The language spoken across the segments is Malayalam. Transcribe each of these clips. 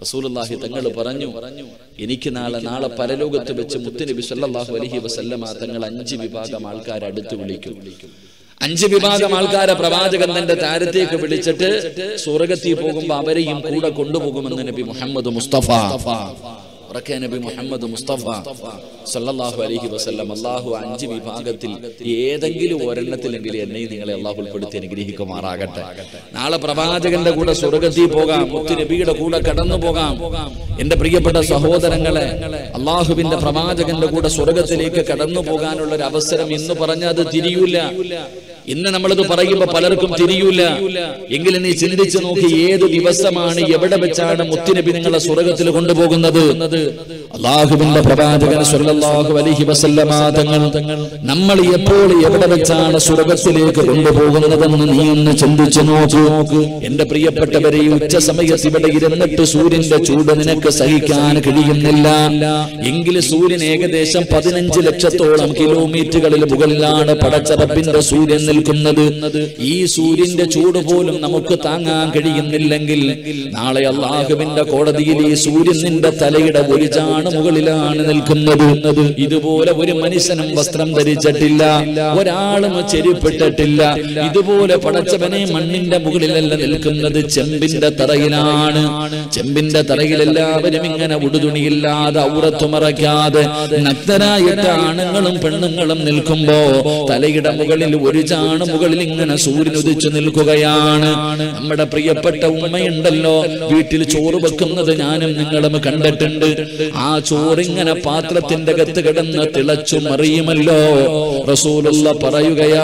റസൂലുള്ളാഹി തങ്ങൾ പറഞ്ഞു എനിക്ക് നാളെ നാളെ പരലോകത്ത് വെച്ച് മുത്തുനബി സല്ലല്ലാഹു അലൈഹി വസല്ലമ തങ്ങൾ അഞ്ച് വിഭാഗം ആൾക്കാരെ അടുത്ത് വിളിക്കും അഞ്ച് വിഭാഗം ആൾക്കാരെ പ്രവാചകൻ തന്റെ താരത്തേക്ക് വിളിച്ചിട്ട് സ്വർഗത്തിൽ പോകുമ്പോ അവരെയും കൂടെ കൊണ്ടുപോകുമെന്ന് നബി മുഹമ്മദ് മുസ്തഫ ഉറക്കെ നബി മുഹമ്മദ് മുസ്തഫ സല്ലല്ലാഹു അലൈഹി വസല്ലം അള്ളാഹു അഞ്ച് വിഭാഗത്തിൽ ഏതെങ്കിലും ഒരെണ്ണത്തിലെങ്കിലും എന്നെയും നിങ്ങളെ അള്ളാഹു ഉൾപ്പെടുത്തി അനുഗ്രഹിക്കുമാറാകട്ടെ നാളെ പ്രവാചകന്റെ കൂടെ സ്വർഗത്തിൽ പോകാം മുത്തു നബിയുടെ കൂടെ കടന്നു പോകാം എന്റെ പ്രിയപ്പെട്ട സഹോദരങ്ങളെ അള്ളാഹുവിന്റെ പ്രവാചകന്റെ കൂടെ സ്വർഗത്തിലേക്ക് കടന്നു പോകാനുള്ള ഒരു അവസരം ഇന്ന് പറഞ്ഞ അത് തിരിയൂല ഇന്ന് നമ്മളിത് പറയുമ്പോ പലർക്കും തിരിയൂല എങ്കിലും നീ ചിന്തിച്ചു നോക്കി ഏത് ദിവസമാണ് എവിടെ വെച്ചാണ് മുത്തുനബി നിങ്ങളെ സ്വർഗത്തിൽ കൊണ്ടുപോകുന്നത് അള്ളാഹുവിന്റെ പ്രവാചകൻ സല്ലല്ലാഹു അലൈഹി വസല്ലമ തങ്ങൾ നമ്മൾ എപ്പോൾ എവിടെ വെച്ചാണ് സ്വർഗത്തിലേക്ക് കൊണ്ടുപോകുന്നതെന്ന് നീ ഒന്ന് ചിന്തിച്ചു നോക്കൂ എന്റെ പ്രിയപ്പെട്ടവരെ ഈ ഉച്ച സമയത്ത് ഇവിടെ ഇരുന്നിട്ട് സൂര്യന്റെ ചൂട് നിനക്ക് സഹിക്കാൻ കഴിയുന്നില്ല എങ്കിൽ സൂര്യൻ ഏകദേശം പതിനഞ്ച് ലക്ഷത്തോളം കിലോമീറ്ററുകളിൽ മുകളിലാണ് പടച്ചറപ്പിന്റെ സൂര്യൻ നിൽക്കുന്നത് ഈ സൂര്യന്റെ ചൂട് പോലും നമുക്ക് താങ്ങാൻ കഴിയുന്നില്ലെങ്കിൽ നാളെ അള്ളാഹുവിന്റെ കോടതിയിൽ ഈ സൂര്യൻ നിന്റെ തലയുടെ ഒരു ചാണ് മുകളിലാണ് നിൽക്കുന്നത് ഇതുപോലെ ഒരു മനുഷ്യനും വസ്ത്രം ധരിച്ചിട്ടില്ല ഒരാളും ചെരുപ്പിട്ടിട്ടില്ല ഇതുപോലെ പടച്ചവനെ മണ്ണിന്റെ മുകളിലല്ല നിൽക്കുന്നത് ചെമ്പിന്റെ തറയിലാണ് ചെമ്പിന്റെ തറയിൽ എല്ലാവരും ഇങ്ങനെ ഉടുതുണിയില്ലാതെ ഔറത്തുമറയ്ക്കാതെ നഗ്നരായിട്ട് ആണുങ്ങളും പെണ്ണുങ്ങളും നിൽക്കുമ്പോ തലയുടെ മുകളിൽ ഒരു ചാണ് മുകളിൽ ഇങ്ങനെ സൂര്യൻ ഉദിച്ചു നിൽക്കുകയാണ് നമ്മുടെ പ്രിയപ്പെട്ട ഉമ്മയുണ്ടല്ലോ വീട്ടിൽ ചോറ് വെക്കുന്നത് ഞാനും നിങ്ങളും കണ്ടിട്ടുണ്ട് ആ ചോറിങ്ങനെ പാത്രത്തിന്റെ അകത്ത് കിടന്ന് തിളച്ചു മറിയുമല്ലോ റസൂലുള്ള പറയുകയാ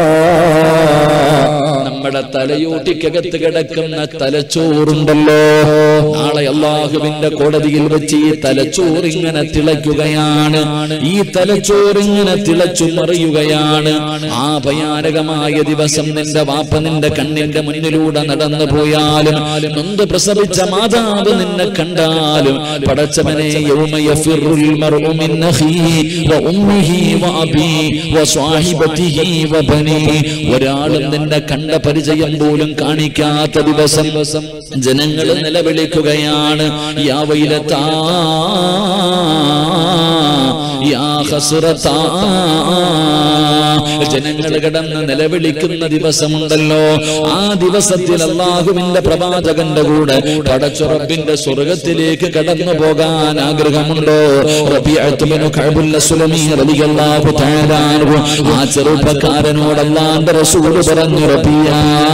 നമ്മുടെ തലയോട്ടിക്കകത്ത് കിടക്കുന്ന തലച്ചോറുണ്ടല്ലോ നാളെ അള്ളാഹുവിന്റെ കോടതിയിൽ വെച്ച് ഈ തലച്ചോറിങ്ങനെ തിളയ്ക്കുകയാണ് ഈ തലച്ചോറിങ്ങനെ തിളച്ചു മറിയുകയാണ് ആ ഭയാനകമായ ദിവസം നിന്റെ വാപ്പ നിന്റെ കണ്ണിന്റെ മുന്നിലൂടെ നടന്നു പോയാലും നൊന്ത് പ്രസവിച്ച മാതാവ് നിന്നെ കണ്ടാലും പടച്ചവനെ യൗമ യഫിറുൽ മർഉ മിൻ അഖീഹി വ ഉമ്മിഹി വ അബീഹി വ സ്വാഹിബതിഹി വ ബനീ ഒരാളും നിന്നെ കണ്ട പരിചയം പോലും കാണിക്കാത്ത ദിവസം ജനങ്ങൾ നിലവിളിക്കുകയാണ് യാ വൈലത്താ യാ ഹസ്രത്താ ജനങ്ങൾ കിടന്ന് നിലവിളിക്കുന്ന ദിവസമുണ്ടല്ലോ ആ ദിവസത്തിൽ അള്ളാഹുവിന്റെ പ്രവാചകന്റെ കൂടെ പടച്ചുറപ്പിന്റെ സ്വർഗത്തിലേക്ക് കടന്നു പോകാൻ ആഗ്രഹമുണ്ടോ റബീഅത്ത് ബിനു കഅബുൽ അസ്ലമി റളിയല്ലാഹു തആല അൻഹു ആ ചെറുപ്പക്കാരനോട് അല്ലാഹുവിന്റെ റസൂൽ പറഞ്ഞു റബിയ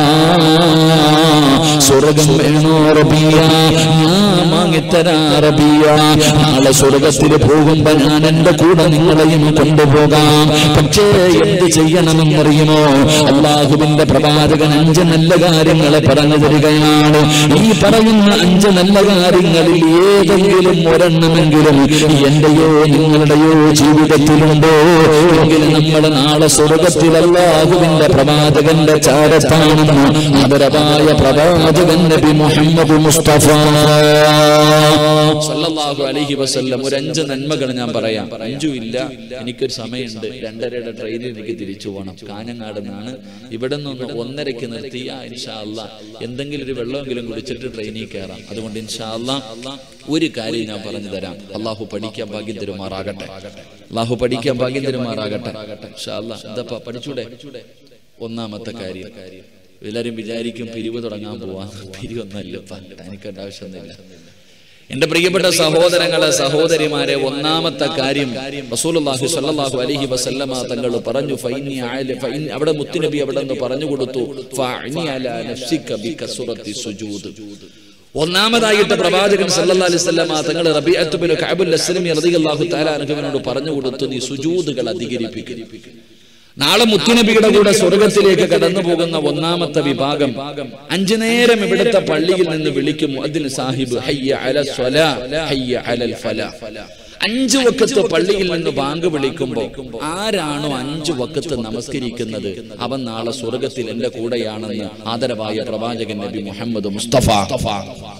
സ്വർഗം വേണോ റബിയ ഞാൻ വാങ്ങിത്തരാ റബിയ നാളെ സ്വർഗത്തിൽ പോകുമ്പോ ഞാൻ എന്റെ കൂടെ നിങ്ങളെയും കൊണ്ടുപോകാം പക്ഷേ എന്ത് ചെയ്യണമെന്നറിയുമോ അള്ളാഹുവിന്റെ പ്രവാചകൻ അഞ്ച് നല്ല കാര്യങ്ങളെ പറഞ്ഞു തരികയാണ് ഈ പറയുന്ന അഞ്ച് നല്ല കാര്യങ്ങളിൽ ഏതെങ്കിലും ഒരെണ്ണമെങ്കിലും എന്റെയോ നിങ്ങളുടെയോ ജീവിതത്തിലുണ്ടോ എങ്കിൽ നമ്മൾ നാളെ സ്വർഗത്തിൽ അള്ളാഹുവിന്റെ പ്രവാചകന്റെ ചാരത്താണെന്ന് ആദരവായ പ്രവാചകൻ നബി മുഹമ്മദ് മുസ്തഫ സല്ലല്ലാഹു അലൈഹി വസല്ലം ഒരു അഞ്ച് നന്മകൾ ഞാൻ പറയാം അഞ്ചും ഇല്ല എനിക്കൊരു സമയമുണ്ട് രണ്ടരയുടെ ട്രെയിനിൽ എനിക്ക് തിരിച്ചു പോകണം കാഞ്ഞങ്ങാട് നിന്നാണ് ഇവിടെ നിന്ന് ഒന്നരയ്ക്ക് നിർത്തി ആ ഇൻഷാ അല്ലാ എന്തെങ്കിലും ഒരു വെള്ളമെങ്കിലും കുടിച്ചിട്ട് ട്രെയിനിൽ കയറാം അതുകൊണ്ട് ഇൻഷാ അല്ലാ ഒരു കാര്യം ഞാൻ പറഞ്ഞു തരാം അള്ളാഹു പഠിക്കാൻ ഭാഗ്യം തരുമാറാകട്ടെ അള്ളാഹു പഠിക്കാൻ ഭാഗ്യം തരുമാറാകട്ടെ ഇൻഷാ അല്ലാ എന്താ പഠിച്ചൂടെ ഒന്നാമത്തെ കാര്യം എല്ലാരും വിചാരിക്കും പിരിവ് തുടങ്ങാൻ പോവാ പിരിവൊന്നല്ല എനിക്കേണ്ട ആവശ്യമൊന്നുമില്ല എന്റെ പ്രിയപ്പെട്ട സഹോദരങ്ങളെ സഹോദരിമാരെ ഒന്നാമത്തെ കാര്യം റസൂലുള്ളാഹി സ്വല്ലല്ലാഹു അലൈഹി വസല്ലമ തങ്ങൾ പറഞ്ഞു ഫൈനി ആല ഫൈൻ അവിടെ മുത്തുനബി അവിടെ നിന്ന് പറഞ്ഞു കൊടുത്തു ഫഅനി അലാ നഫ്സിക ബികസുറത്തി സുജൂദ് ഒന്നാമതായിട്ട് പ്രവാചകൻ സല്ലല്ലാഹു അലൈഹി വസല്ലമ തങ്ങൾ റബീഅത്ത് ബിൻ കഅബുൽ അസ്ലമി റളിയല്ലാഹു തആല അൻഹുവിനോട് പറഞ്ഞു കൊടുത്തു നീ സുജൂദുകൾ അധികരിപ്പിക്കുക നാളെ മുത്തുനബിയുടെ കൂടെ സ്വർഗത്തിലേക്ക് കടന്നു പോകുന്ന ഒന്നാമത്തെ വിഭാഗം അഞ്ചു നേരം ഇവിടുത്തെ പള്ളിയിൽ നിന്ന് വിളിക്കും അതിന് സാഹിബ് ഹയ്യ അല സ്വലാ ഹയ്യ അലൽ ഫലാ അഞ്ചു വക്കത്ത് പള്ളിയിൽ നിന്ന് ബാങ്ക് വിളിക്കുമ്പോ ആരാണോ അഞ്ചു വക്കത്ത് നമസ്കരിക്കുന്നത് അവൻ നാളെ സ്വർഗത്തിൽ എന്റെ കൂടെയാണെന്ന് ആദരവായ പ്രവാചകൻ നബി മുഹമ്മദ് മുസ്തഫ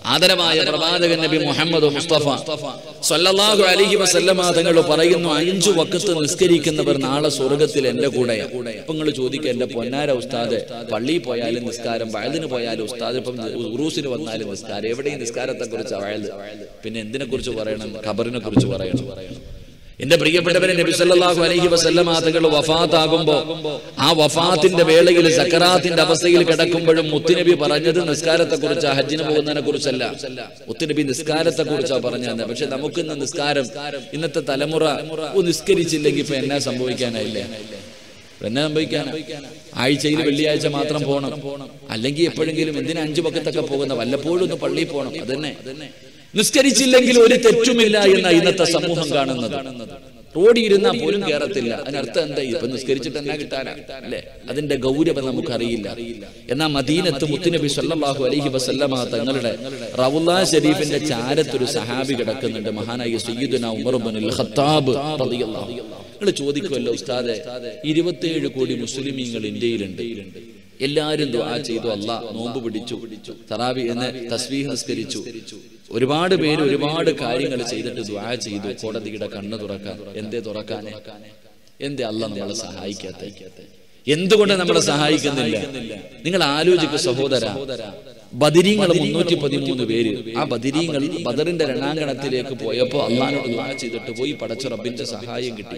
ആദരമായ പ്രവാചകൻ നബി മുഹമ്മദ് മുസ്തഫ സല്ലല്ലാഹു അലൈഹി വസല്ലമ തങ്ങൾ പറയുന്നു അഞ്ചു വക്കത്ത് നിസ്കരിക്കുന്നവർ നാളെ സ്വർഗത്തിൽ എന്റെ കൂടെയാണ് ഇപ്പൊ നിങ്ങൾ ചോദിക്കുക എന്റെ പൊന്നാര ഉസ്താദ് പള്ളിയിൽ പോയാലും നിസ്കാരം വയലിന് പോയാലും ഉസ്താദ് ഇപ്പം ഉറൂസിന് വന്നാലും നിസ്കാരം എവിടെയും നിസ്കാരത്തെ കുറിച്ച് വയൽ പിന്നെ എന്തിനെ കുറിച്ച് പറയണം ഖബറിനെ കുറിച്ച് പറയണം എന്റെ പ്രിയപ്പെട്ടവരെ നബി സല്ലല്ലാഹു അലൈഹി വസല്ലമ തങ്ങൾ വഫാത്താകുമ്പോ ആ വഫാത്തിന്റെ വേളയിൽ സക്കറാത്തിന്റെ അവസ്ഥയിൽ കിടക്കുമ്പോഴും മുത്തുനബി പറഞ്ഞത് നിസ്കാരത്തെ കുറിച്ച് ഹജ്ജിന് പോകുന്നതിനെ കുറിച്ചല്ല മുത്തുനബി നിസ്കാരത്തെ കുറിച്ചാ പറഞ്ഞത് പക്ഷെ നമുക്കിന്ന് നിസ്കാരം ഇന്നത്തെ തലമുറ ഓ, നിസ്കരിച്ചില്ലെങ്കിൽ ഇപ്പൊ എന്നാ സംഭവിക്കാനായില്ലേ എന്നാ സംഭവിക്കാനാ ആഴ്ചയിൽ വെള്ളിയാഴ്ച മാത്രം പോകണം അല്ലെങ്കിൽ എപ്പോഴെങ്കിലും എന്തിനാ അഞ്ചു പക്കത്തൊക്കെ പോകുന്ന വല്ലപ്പോഴും ഒന്ന് പള്ളിയിൽ പോകണം അതന്നെ നിസ്കരിച്ചില്ലെങ്കിൽ ഒരു തെറ്റുമില്ല എന്ന ഇന്നത്തെ സമൂഹം കാണുന്നത് റോഡിൽ ഇരുന്നാൽ പോലും കയറത്തില്ല അതിനർത്ഥം എന്താ ഇപ്പൊ നിസ്കരിച്ചിട്ട് എന്നാ കിട്ടാനാ അല്ലെ അതിന്റെ ഗൗരവം നമുക്കറിയില്ല എന്നാൽ മദീനത്ത് മുത്തുനബി സല്ലല്ലാഹു അലൈഹി വസല്ലമ തങ്ങളുടെ റവുല്ലാ ഷരീഫിന്റെ ചാരത്തൊരു സഹാബി കിടക്കുന്നുണ്ട് മഹാനായ സയ്യിദുന ഉമർ ഇബ്നുൽ ഖത്താബ് റളിയല്ലാഹു നിങ്ങൾ ചോദിക്കുമല്ലോ ഉസ്താദെ ഇരുപത്തിയേഴ് കോടി മുസ്ലിമീങ്ങൾ ഇന്ത്യയിലുണ്ട് എല്ലാരും ദുആ ചെയ്തു അല്ല നോമ്പ് പിടിച്ചു തറാവി എന്ന് തസ്ബീഹ് നിസ്കരിച്ചു ഒരുപാട് പേര് ഒരുപാട് കാര്യങ്ങൾ ചെയ്തിട്ട് ദുആ ചെയ്തു കോടതിയുടെ കണ്ണ് തുറക്കാൻ എന്തേ തുറക്കാനെ എന്തേ അല്ല നമ്മളെ സഹായിക്കാത്ത എന്തുകൊണ്ട് നമ്മളെ സഹായിക്കുന്നില്ല നിങ്ങൾ ആലോചിക്കും സഹോദര ബദിരീങ്ങൾ മുന്നൂറ്റി പതിമൂന്ന് പേര് ആ ബദിരീങ്ങൾ ബദറിന്റെ രണാങ്കണത്തിലേക്ക് പോയപ്പോ അള്ളഹാനോട് ദുആ ചെയ്തിട്ട് പോയി പടച്ച റബ്ബിന്റെ സഹായം കിട്ടി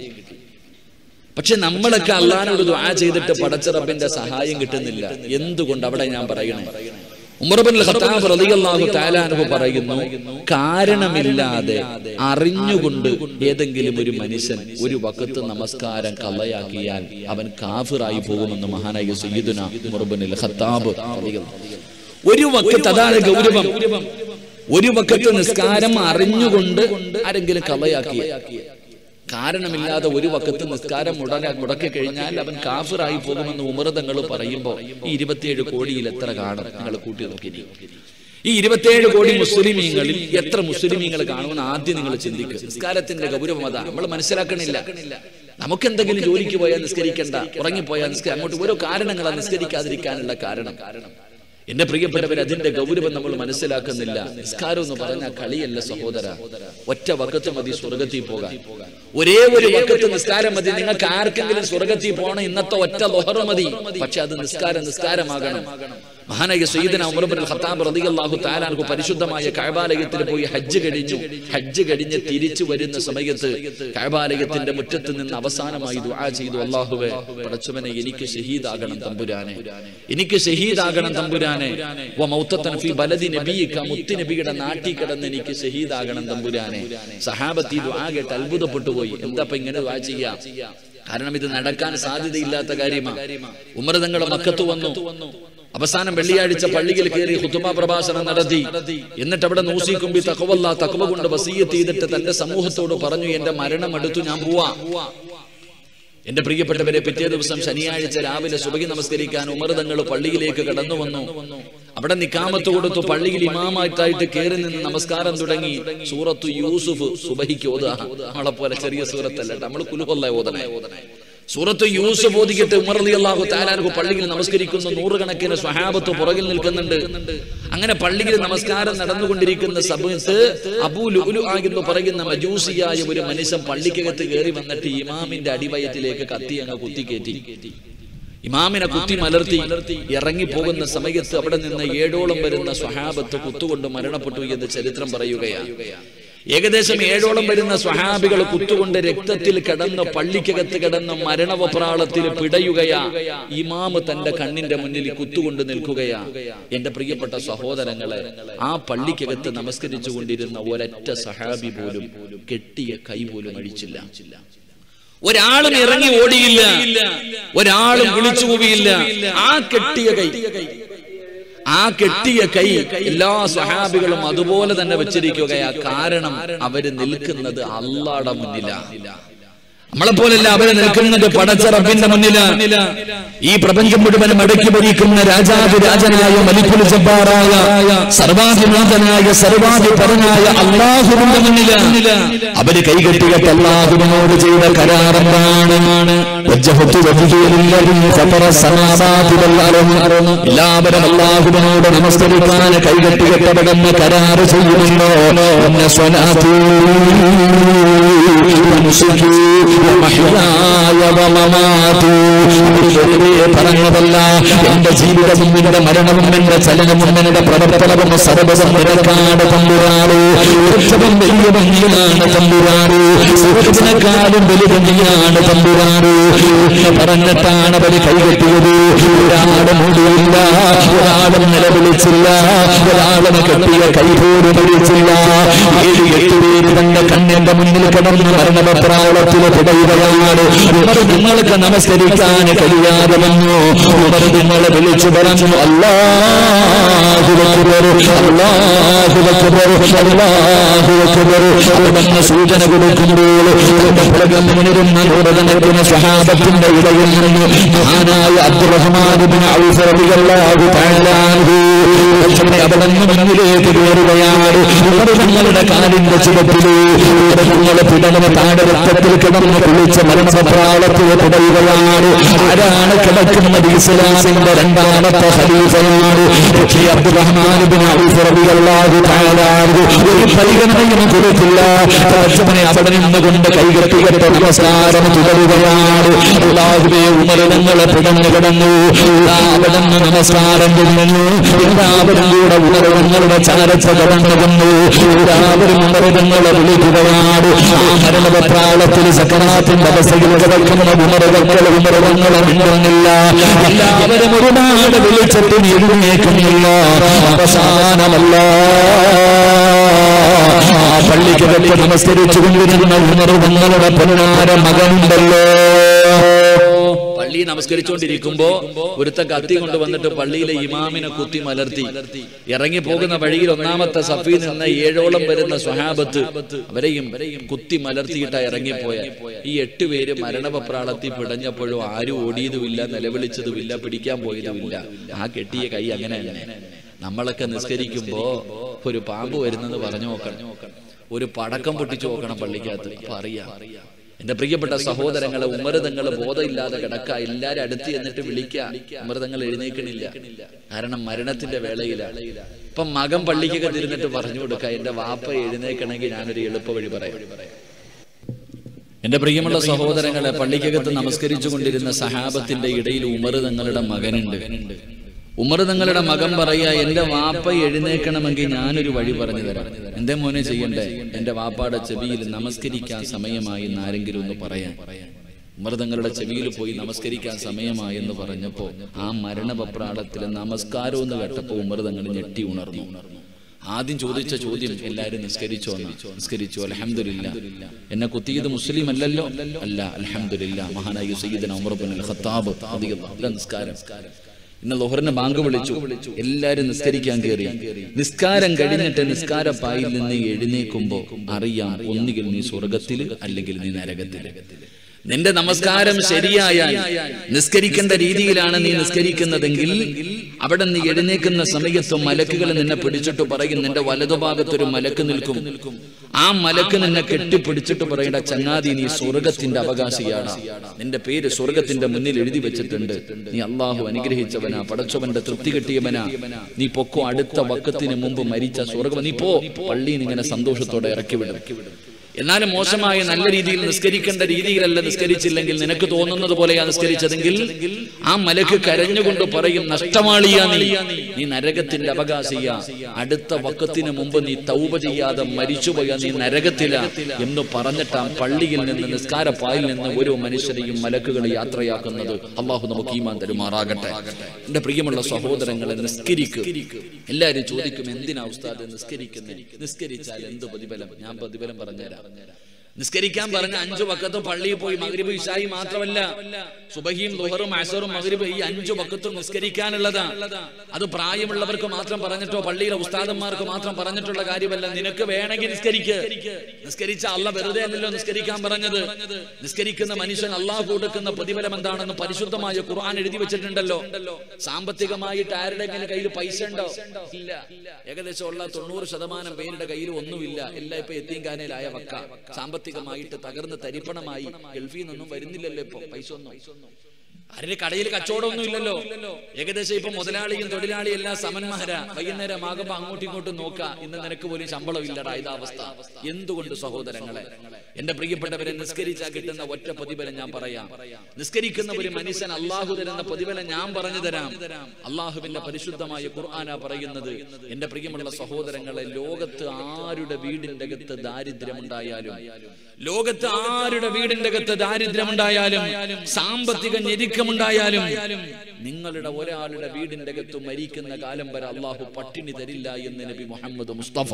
പക്ഷെ നമ്മളൊക്കെ അള്ളഹാനോട് ദുആ ചെയ്തിട്ട് പടച്ച റബ്ബിന്റെ സഹായം കിട്ടുന്നില്ല എന്തുകൊണ്ട് അവിടെ ഞാൻ പറയണേ ഉമർബിൻ ഖത്താബ് റളിയല്ലാഹു തആല അൻഹു പറയുന്നു കാരണമില്ലാതെ അറിഞ്ഞുകൊണ്ട് ഏതെങ്കിലും ഒരു മനുഷ്യൻ ഒരു വക്കത്ത് നമസ്കാരം കള്ളയാക്കിയാൽ അവൻ കാഫിറായി പോകുമെന്ന് മഹാനായ സയ്യിദുന ഉമർബിൻ ഖത്താബ് റളിയല്ലാഹു ഒരു വക്കത്ത് അതാണ് ഗൗരവം ഒരു വക്കത്ത് നിസ്കാരം അറിഞ്ഞുകൊണ്ട് ആരെങ്കിലും കള്ളയാക്കി കാരണമില്ലാതെ ഒരു വക്കത്ത് നിസ്കാരം മുടങ്ങ മുടക്കി കഴിഞ്ഞാൽ അവൻ കാഫിറായി പോകുമെന്ന് ഉമൃതങ്ങൾ പറയുമ്പോൾ ഈ ഇരുപത്തിയേഴ് കോടിയിൽ എത്ര കാണും നിങ്ങൾ കൂട്ടി നോക്കി ഈ ഇരുപത്തിയേഴ് കോടി മുസ്ലിമീങ്ങളിൽ എത്ര മുസ്ലിമീങ്ങൾ കാണുമെന്ന് ആദ്യം നിങ്ങൾ ചിന്തിക്കുക നിസ്കാരത്തിന്റെ ഗൗരവം അതാണ് നമ്മൾ മനസ്സിലാക്കണില്ല നമുക്ക് എന്തെങ്കിലും ജോലിക്ക് പോയാൽ നിസ്കരിക്കണ്ട ഉറങ്ങിപ്പോയാൽ നിസ്കരിക്കാം അങ്ങോട്ട് ഓരോ കാരണങ്ങളാണ് നിസ്കരിക്കാതിരിക്കാനുള്ള കാരണം എന്റെ പ്രിയപ്പെട്ടവർ അതിന്റെ ഗൗരവം നമ്മൾ മനസ്സിലാക്കുന്നില്ല നിസ്കാരം എന്ന് പറഞ്ഞ കളിയല്ല സഹോദര ഒറ്റ വക്കത്ത് മതി സ്വർഗത്തിൽ പോകാൻ ഒരേ ഒരു വക്കത്ത് നിസ്കാരം മതി നിങ്ങൾക്ക് ആർക്കെങ്കിലും സ്വർഗത്തിൽ പോകണം ഇന്നത്തെ ഒറ്റ ലൊഹറ മതി പക്ഷെ അത് നിസ്കാരം നിസ്കാരമാകണം മഹാനായ സയ്യിദന ഉമർ ഇബ്നുൽ ഖത്താബ് റളിയല്ലാഹു തആല അൻഹു പരിശുദ്ധമായ കഅബാലയത്തിൽ പോയി ഹജ്ജ് കഴിഞ്ഞു ഹജ്ജ് കഴിഞ്ഞ് തിരിച്ചു വരുന്ന സമയത്ത് കഅബാലയത്തിന്റെ മുറ്റത്ത് നിന്ന് അവസാനമായി ദുആ ചെയ്തു അല്ലാഹുവേ പടച്ചവനെ എനിക്ക് ഷഹീദാകണം തമ്പുരാനെ എനിക്ക് ഷഹീദാകണം തമ്പുരാനെ വ മൗത്തത്തൻ ഫി ബലദി നബിയിക മുത്തി നബിയുടെ നാട്ടിൽ കിടന്ന് എനിക്ക് ഷഹീദാകണം തമ്പുരാനെ സഹാബത്തി ദുആ കേട്ട് അത്ഭുതപ്പെട്ടു പോയി എന്താ ഇപ്പൊ ഇങ്ങനെ ദുആ ചെയ്യാ കാരണം ഇത് നടക്കാൻ സാധ്യതയില്ലാത്ത കാര്യമാണ് ഉമർ തങ്ങളുടെ മക്കത്ത് വന്നു അവസാനം വെള്ളിയാഴ്ച പള്ളിയിൽ കയറി ഹുത്തുമ പ്രഭാഷണം നടത്തി എന്നിട്ട് അവിടെ നൂസിക്കുമ്പി തക്കവല്ല തക്കവ കൊണ്ട് വസീയത്ത് ചെയ്തിട്ട് തന്റെ സമൂഹത്തോട് പറഞ്ഞു എന്റെ മരണം അടുത്തു ഞാൻ പോവാ എന്റെ പ്രിയപ്പെട്ടവരെ പിറ്റേ ദിവസം ശനിയാഴ്ച രാവിലെ സുബഹി നമസ്കരിക്കാൻ ഉമർ തങ്ങൾ പള്ളിയിലേക്ക് കടന്നു വന്നു അവിടെ നിക്കാമത്ത് കൊടുത്തു പള്ളിയിൽ ഇമാമായിട്ടായിട്ട് കയറി നിന്ന് നമസ്കാരം തുടങ്ങി സൂറത്തു യൂസുഫ് സുബഹിക്ക് ഓതുക നമ്മളെ പോലെ ചെറിയ സൂറത്തല്ല നമ്മൾ കുലുകൊല്ല ഓതണേ സൂറത്ത് യൂസുഫ് ഓതിക്കിട്ട് ഉമർ അലി അള്ളാഹു താലാർക്ക് പള്ളിയിൽ നമസ്കരിക്കുന്ന നൂറുകണക്കിന് സ്വഹാബത്ത് പുറകിൽ നിൽക്കുന്നുണ്ട് അങ്ങനെ പള്ളിയിൽ നമസ്കാരം നടന്നുകൊണ്ടിരിക്കുന്ന സമയത്ത് അബൂ ലുലു ആകുന്നു പറയുന്ന മജൂസിയായ ഒരു മനുഷ്യൻ പള്ളിക്കകത്ത് കയറി വന്നിട്ട് ഇമാമിന്റെ അടിവയറ്റിലേക്ക് കത്തി അങ്ങ് കുത്തിക്കയറ്റി ഇമാമിനെ കുത്തി മലർത്തി ഇറങ്ങി പോകുന്ന സമയത്ത് അവിടെ നിന്ന് ഏഴോളം വരുന്ന സ്വഹാബത്ത് കുത്തുകൊണ്ട് മരണപ്പെട്ടു എന്ന് ചരിത്രം പറയുകയാണ് ഏകദേശം ഏഴോളം വരുന്ന സ്വഹാബികൾ കുത്തുകൊണ്ട് രക്തത്തിൽ കിടന്ന് പള്ളിക്കകത്ത് കിടന്ന് മരണവപ്രാളത്തിൽ പിടയുകയാ ഇമാമ് തന്റെ കണ്ണിന്റെ മുന്നിൽ കുത്തുകൊണ്ട് നിൽക്കുകയാ എന്റെ പ്രിയപ്പെട്ട സഹോദരങ്ങളെ ആ പള്ളിക്കകത്ത് നമസ്കരിച്ചു കൊണ്ടിരുന്ന ഒരൊറ്റ സഹാബി പോലും കെട്ടിയ കൈ പോലും അഴിച്ചില്ല ഒരാളും ഇറങ്ങി ഓടിയില്ല ഒരാളും വിളിച്ചു പോവിയില്ല ആ കെട്ടിയ കൈ ആ കെട്ടിയ കൈ എല്ലാ സഹാബികളും അതുപോലെ തന്നെ വെച്ചിരിക്കുകയാ കാരണം അവര് നിൽക്കുന്നത് അള്ളാടെ മുന്നിലാണ് നമ്മളെ പോലല്ല അവര് നിൽക്കുന്നത് പടച്ച റബ്ബിന്റെ മുന്നില് ഈ പ്രപഞ്ചം മുഴുവനും അടക്കി ഭരിക്കുന്ന രാജാവ് രാജനായ മലിക്കുൽ ജബ്ബാറായ സർവാധിനാഥനായ സർവാധിപരനായ അള്ളാഹുവിന്റെ മുന്നില് അവര് കൈകെട്ടിയിട്ട് അള്ളാഹുവിനോട് ചെയ്ത കരാറെന്താണ് വജ്ജഹത്തു വജ്ഹിയലില്ലദീ ഫതറ സമാവാതി വൽ അർള്. എല്ലാവരും അള്ളാഹുവിനോട് നമസ്കരിക്കാൻ കൈകെട്ടികെട്ടപ്പെടുന്ന കരാറ് ചെയ്യുന്നുണ്ടോ എന്ന സ്വലാത്തി നുസുകി വമഹ്യായ വമമാതി. ഇത് വെറുതെ പറഞ്ഞതല്ല എന്റെ ജീവിതവും എന്റെ മരണവും എന്റെ ചലനവും എന്റെ പ്രവർത്തനവും സർവ്വതും നിരക്കാട് തമ്പുരാറ് ഏറ്റവും വലിയ ഭംഗിയാണ് തമ്പുരാറ് സുഹൃത്തിനെക്കാളും വലിയ ഭംഗിയാണ് തമ്പുരാറ് എന്ന് പറഞ്ഞിട്ടാണ് അവര് കൈകെട്ടിയത് ഒരാളും മൂടിയില്ല ഒരാളും നിലവിളിച്ചില്ല ഒരാളും കെട്ടിയ കൈ പോലും പിടിച്ചില്ല ഏഴ് എട്ട് പേര് തന്റെ കണ്ണിന്റെ മുന്നിൽ കിടന്ന് മരണപ്രാളത്തിൽ തുടരുകയാണ് ഉമർ നിങ്ങൾക്ക് നമസ്കരിക്കാൻ കഴിയാതെ വന്നു ഉമർ നിങ്ങളെ വിളിച്ചു പറഞ്ഞു അല്ലാഹു അക്ബർ അല്ലാഹു അക്ബർ അല്ലാഹു അക്ബർ അവിടുന്ന് സൂചന കൊടുക്കുമ്പോൾ തന്റെ പുറകിൽ മുന്നിരുന്ന നൂറുകണക്കിന് സ്വഹാബത്തിന്റെ ഇടയിൽ നിന്ന് മഹാനായ അബ്ദുറഹ്മാൻ ഇബ്നു ഔഫ് റളിയല്ലാഹു തആല അൻഹു ലക്ഷ്മി അവിടെ നിന്ന് മുന്നിലേക്ക് കയറുകയാണ് ഉമർ തങ്ങളുടെ കാലിന്റെ ചുവട്ടില് ഉമർ തങ്ങളെ പിടന്ന് താഴെ രക്തത്തിൽ കിടന്ന് കുളിച്ച മരണപ്രാളത്തിൽ തുടരുകയാണ് ആരാണ് കിടക്കുന്നത് ഇസ്ലാമിന്റെ രണ്ടാമത്തെ ഖലീഫയാണ് പക്ഷേ അബ്ദുറഹ്മാൻ ഇബ്നു ഔഫ് റളിയല്ലാഹു തആല അൻഹു ഒരു പരിഗണനയും കൊടുത്തില്ല തലച്ചവനെ അവിടെ നിന്നുകൊണ്ട് കൈകെട്ടികെട്ട് നമസ്കാരം തുടരുകയാണ് അള്ളാഹുവേ ഉമരണങ്ങളെ പിടന്നു കിടന്നു അവിടെ നിന്ന് നമസ്കാരം തുടങ്ങുന്നു എല്ലാവരും കൂടെ ഉമരണങ്ങളുടെ ചാരത്ത് കടന്നുകൊണ്ടു എല്ലാവരും ഉമരണങ്ങളെ വിളിക്കുകയാണ് ആ മരണപ്രാളത്തിൽ സക്കനാത്തിന്റെ അവസ്ഥയിൽ കിടക്കുന്ന ഉമരകൾ ഉമരണങ്ങളെ മിണ്ടുന്നില്ല എല്ലാവരും ഒരുപാട് വിളിച്ചിട്ടും എഴുന്നേക്കുന്നില്ല അവസാനമല്ല ആ പള്ളിക്കകത്ത് നമസ്കരിച്ചു കൊണ്ടിരുന്ന ഉണർവങ്ങളുടെ പൊന്നാര മകനുണ്ടല്ലോ പള്ളി നമസ്കരിച്ചുകൊണ്ടിരിക്കുമ്പോ ഒരുത്ത കത്തി കൊണ്ട് വന്നിട്ട് പള്ളിയിലെ ഇമാമിനെ കുത്തി മലർത്തി ഇറങ്ങി പോകുന്ന വഴിയിൽ ഒന്നാമത്തെ സഫീൽ നിന്ന് ഏഴോളം വരുന്ന സ്വഹാബത്ത് അവരെയും കുത്തി മലർത്തിയിട്ടാ ഇറങ്ങിപ്പോയ ഈ എട്ട് പേര് മരണപപ്രാളത്തിൽ പിടഞ്ഞപ്പോഴും ആരും ഓടിയതുമില്ല നിലവിളിച്ചതുമില്ല പിടിക്കാൻ പോയതുമില്ല ആ കെട്ടിയ കൈ അങ്ങനെ തന്നെ നമ്മളൊക്കെ നിസ്കരിക്കുമ്പോ ഒരു പാമ്പ് വരുന്നെന്ന് പറഞ്ഞു നോക്കണം ഒരു പടക്കം പൊട്ടിച്ചു നോക്കണം പള്ളിക്കകത്ത് അപ്പൊ അറിയാം എന്റെ പ്രിയപ്പെട്ട സഹോദരങ്ങളെ ഉമരതങ്ങള് ബോധമില്ലാതെ കിടക്ക എല്ലാരും അടുത്ത് എന്നിട്ട് വിളിക്ക ഉമരതങ്ങൾ എഴുന്നേക്കണില്ല കാരണം മരണത്തിന്റെ വേളയിലാണ് ഇപ്പൊ മകൻ പള്ളിക്കൊക്കെ തിരുന്നിട്ട് പറഞ്ഞു കൊടുക്ക എന്റെ വാപ്പ എഴുന്നേക്കണമെങ്കിൽ ഞാനൊരു എളുപ്പ വഴി പറയാം എന്റെ പ്രിയമുള്ള സഹോദരങ്ങളെ പള്ളിക്കകത്ത് നമസ്കരിച്ചു കൊണ്ടിരുന്ന സഹാബത്തിന്റെ ഇടയിൽ ഉമർ തങ്ങളുടെ മകനുണ്ട് ഉമർ തങ്ങളുടെ മകൻ പറയാ എന്റെ വാപ്പ എഴുന്നേക്കണമെങ്കിൽ ഞാനൊരു വഴി പറഞ്ഞു തരാം എന്റെ മോനെ ചെയ്യണ്ടേ എന്റെ വാപ്പാടെ ചെവിയിൽ നമസ്കരിക്കാൻ സമയമായി എന്ന് ആരെങ്കിലും ഒന്ന് പറയാൻ ഉമർ തങ്ങളുടെ ചെവിയിൽ പോയി നമസ്കരിക്കാൻ സമയമായി എന്ന് പറഞ്ഞപ്പോ ആ മരണപപ്രാളത്തിലെ നമസ്കാരം എന്ന് കേട്ടപ്പോ ഉമർ തങ്ങൾ ഞെട്ടി ഉണർന്നു ആദ്യം ചോദിച്ച ചോദ്യം എല്ലാരും നിസ്കരിച്ചോ എന്നാ. നിസ്കരിച്ചു അലഹമില്ല എന്നെ കുത്തിയത് മുസ്ലിം അല്ലല്ലോ അല്ല അലഹമില്ല മഹാനായ സയ്യിദന ഉമർ ബിൻ അൽ ഖത്താബ് റളിയല്ലാഹു അൻഹു. നിസ്കാരം ഇന്ന് ലോഹറിന് ബാങ്ക് വിളിച്ചു എല്ലാരും നിസ്കരിക്കാൻ കയറി നിസ്കാരം കഴിഞ്ഞിട്ട് നിസ്കാരപ്പായിൽ നിന്ന് എഴുന്നേക്കുമ്പോ അറിയാം ഒന്നുകിൽ നീ സ്വർഗത്തിൽ അല്ലെങ്കിൽ നീ നരകത്തിൽ നിന്റെ നമസ്കാരം ശരിയായാൽ നിസ്കരിക്കേണ്ട രീതിയിലാണ് നീ നിസ്കരിക്കുന്നതെങ്കിൽ അവിടെ നീ എഴുന്നേക്കുന്ന സമയത്ത് മലക്കുകൾ നിന്നെ പിടിച്ചിട്ട് പറയും നിന്റെ വലതുഭാഗത്തൊരു മലക്ക് നിൽക്കും ആ മലക്ക് നിന്നെ കെട്ടിപ്പിടിച്ചിട്ട് പറയേണ്ട ചങ്ങാതി നീ സ്വർഗത്തിന്റെ അവകാശിയാണ് നിന്റെ പേര് സ്വർഗത്തിന്റെ മുന്നിൽ എഴുതി വെച്ചിട്ടുണ്ട് നീ അള്ളാഹു അനുഗ്രഹിച്ചവനാ പടച്ചവന്റെ തൃപ്തി കിട്ടിയവനാ നീ പൊക്കോ അടുത്ത വക്കത്തിന് മുമ്പ് മരിച്ച സ്വർഗം നീ പോ പള്ളിയിൽ ഇങ്ങനെ സന്തോഷത്തോടെ ഇറക്കി വിടും എന്നാലും മോശമായ നല്ല രീതിയിൽ നിസ്കരിക്കേണ്ട രീതിയിലല്ല നിസ്കരിച്ചില്ലെങ്കിൽ നിനക്ക് തോന്നുന്നത് പോലെയാ നിസ്കരിച്ചതെങ്കിൽ ആ മലക്ക് കരഞ്ഞുകൊണ്ട് പറയും നഷ്ടമാളിയാ നീ നീ നരകത്തിന്റെ അവകാശിയ അടുത്ത വക്കത്തിന് മുമ്പ് നീ തൗപ ചെയ്യാതെ മരിച്ചുപോയ നീ നരകത്തില എന്ന് പറഞ്ഞിട്ട് ആ പള്ളിയിൽ നിന്ന് നിസ്കാരപ്പായിൽ നിന്ന് ഓരോ മനുഷ്യരെയും മലക്കുകൾ യാത്രയാക്കുന്നത് അള്ളാഹു നമുക്ക് ഈമാൻ തരുമാറാകട്ടെ എന്റെ പ്രിയമുള്ള സഹോദരങ്ങളെ നിസ്കരിക്കും എല്ലാരും ചോദിക്കും എന്തിനാ ഉസ്താദ് നിസ്കരിക്കുന്നത് നിസ്കരിച്ചാൽ എന്ത് പ്രതിഫലം ഞാൻ പ്രതിഫലം പറഞ്ഞുതരാം നിസ്കരിക്കാൻ പറഞ്ഞ അഞ്ചു വക്കത്തും പള്ളിയിൽ പോയി മഗ്രിബ് ഇഷായി മാത്രമല്ല സുബഹിയും ലുഹറും അസറും മഗ്രിബ് ഈ അഞ്ചു വക്കത്തും നിസ്കരിക്കാനുള്ളതാ അത് പ്രായമുള്ളവർക്ക് മാത്രം പറഞ്ഞിട്ടോ പള്ളിയിലെ ഉസ്താദന്മാർക്ക് മാത്രം പറഞ്ഞിട്ടുള്ള കാര്യമല്ല നിനക്ക് വേണമെങ്കിൽ നിസ്കരിക്ക് നിസ്കരിച്ച അല്ല വെറുതെ അല്ലല്ലോ നിസ്കരിക്കാൻ പറഞ്ഞത് നിസ്കരിക്കുന്ന മനുഷ്യൻ അള്ളാഹു കൊടുക്കുന്ന പ്രതിഫലം എന്താണെന്ന് പരിശുദ്ധമായ ഖുർആൻ എഴുതി വെച്ചിട്ടുണ്ടല്ലോ സാമ്പത്തികമായിട്ട് ആരുടെങ്കിലും കയ്യിൽ പൈസ ഉണ്ടോ ഇല്ല ഏകദേശം ഉള്ള തൊണ്ണൂറ് ശതമാനം പേരുടെ കയ്യിൽ ഒന്നുമില്ല എല്ലാം ഇപ്പൊ എത്തിങ്കാനയിലായ വക്ക സാമ്പത്തികമായിട്ട് തകർന്ന് തരിപ്പണമായി ഗൾഫിൽ നിന്നൊന്നും വരുന്നില്ലല്ലോ ഇപ്പൊ പൈസ ഒന്നും ആരുടെ കടയിൽ കച്ചവടമൊന്നും ഇല്ലല്ലോ ഏകദേശം ഇപ്പൊ മുതലാളിയും തൊഴിലാളിയും എല്ലാം സമന്മാരാ വൈകുന്നേരം ആകുമ്പോ അങ്ങോട്ടും ഇങ്ങോട്ടും നോക്ക ഇന്ന് നിനക്ക് പോലും ശമ്പളം ഇല്ലടാ ഇതാവസ്ഥ എന്തുകൊണ്ട് സഹോദരങ്ങളെ എന്റെ പ്രിയപ്പെട്ടവരെ നിസ്കരിച്ചാൽ കിട്ടുന്ന ഒറ്റ പ്രതിഫലം ഞാൻ പറയാം നിസ്കരിക്കുന്ന ഒരു മനുഷ്യൻ അള്ളാഹു തരുന്ന പ്രതിഫലം ഞാൻ പറഞ്ഞു തരാം അള്ളാഹുവിന്റെ പരിശുദ്ധമായ ഖുർആന പറയുന്നത് എന്റെ പ്രിയമുള്ള സഹോദരങ്ങളെ ലോകത്ത് ആരുടെ വീടിന്റെ അകത്ത് ദാരിദ്ര്യമുണ്ടായാലും ലോകത്ത് ആരുടെ വീടിന്റെ അകത്ത് ദാരിദ്ര്യമുണ്ടായാലും സാമ്പത്തിക ഞെരുക്കമുണ്ടായാലും നിങ്ങളുടെ ഒരാളുടെ വീടിന്റെ അകത്ത് മരിക്കുന്ന കാലം വരെ അള്ളാഹു പട്ടിണി തരില്ല എന്ന് നബി മുഹമ്മദ് മുസ്തഫ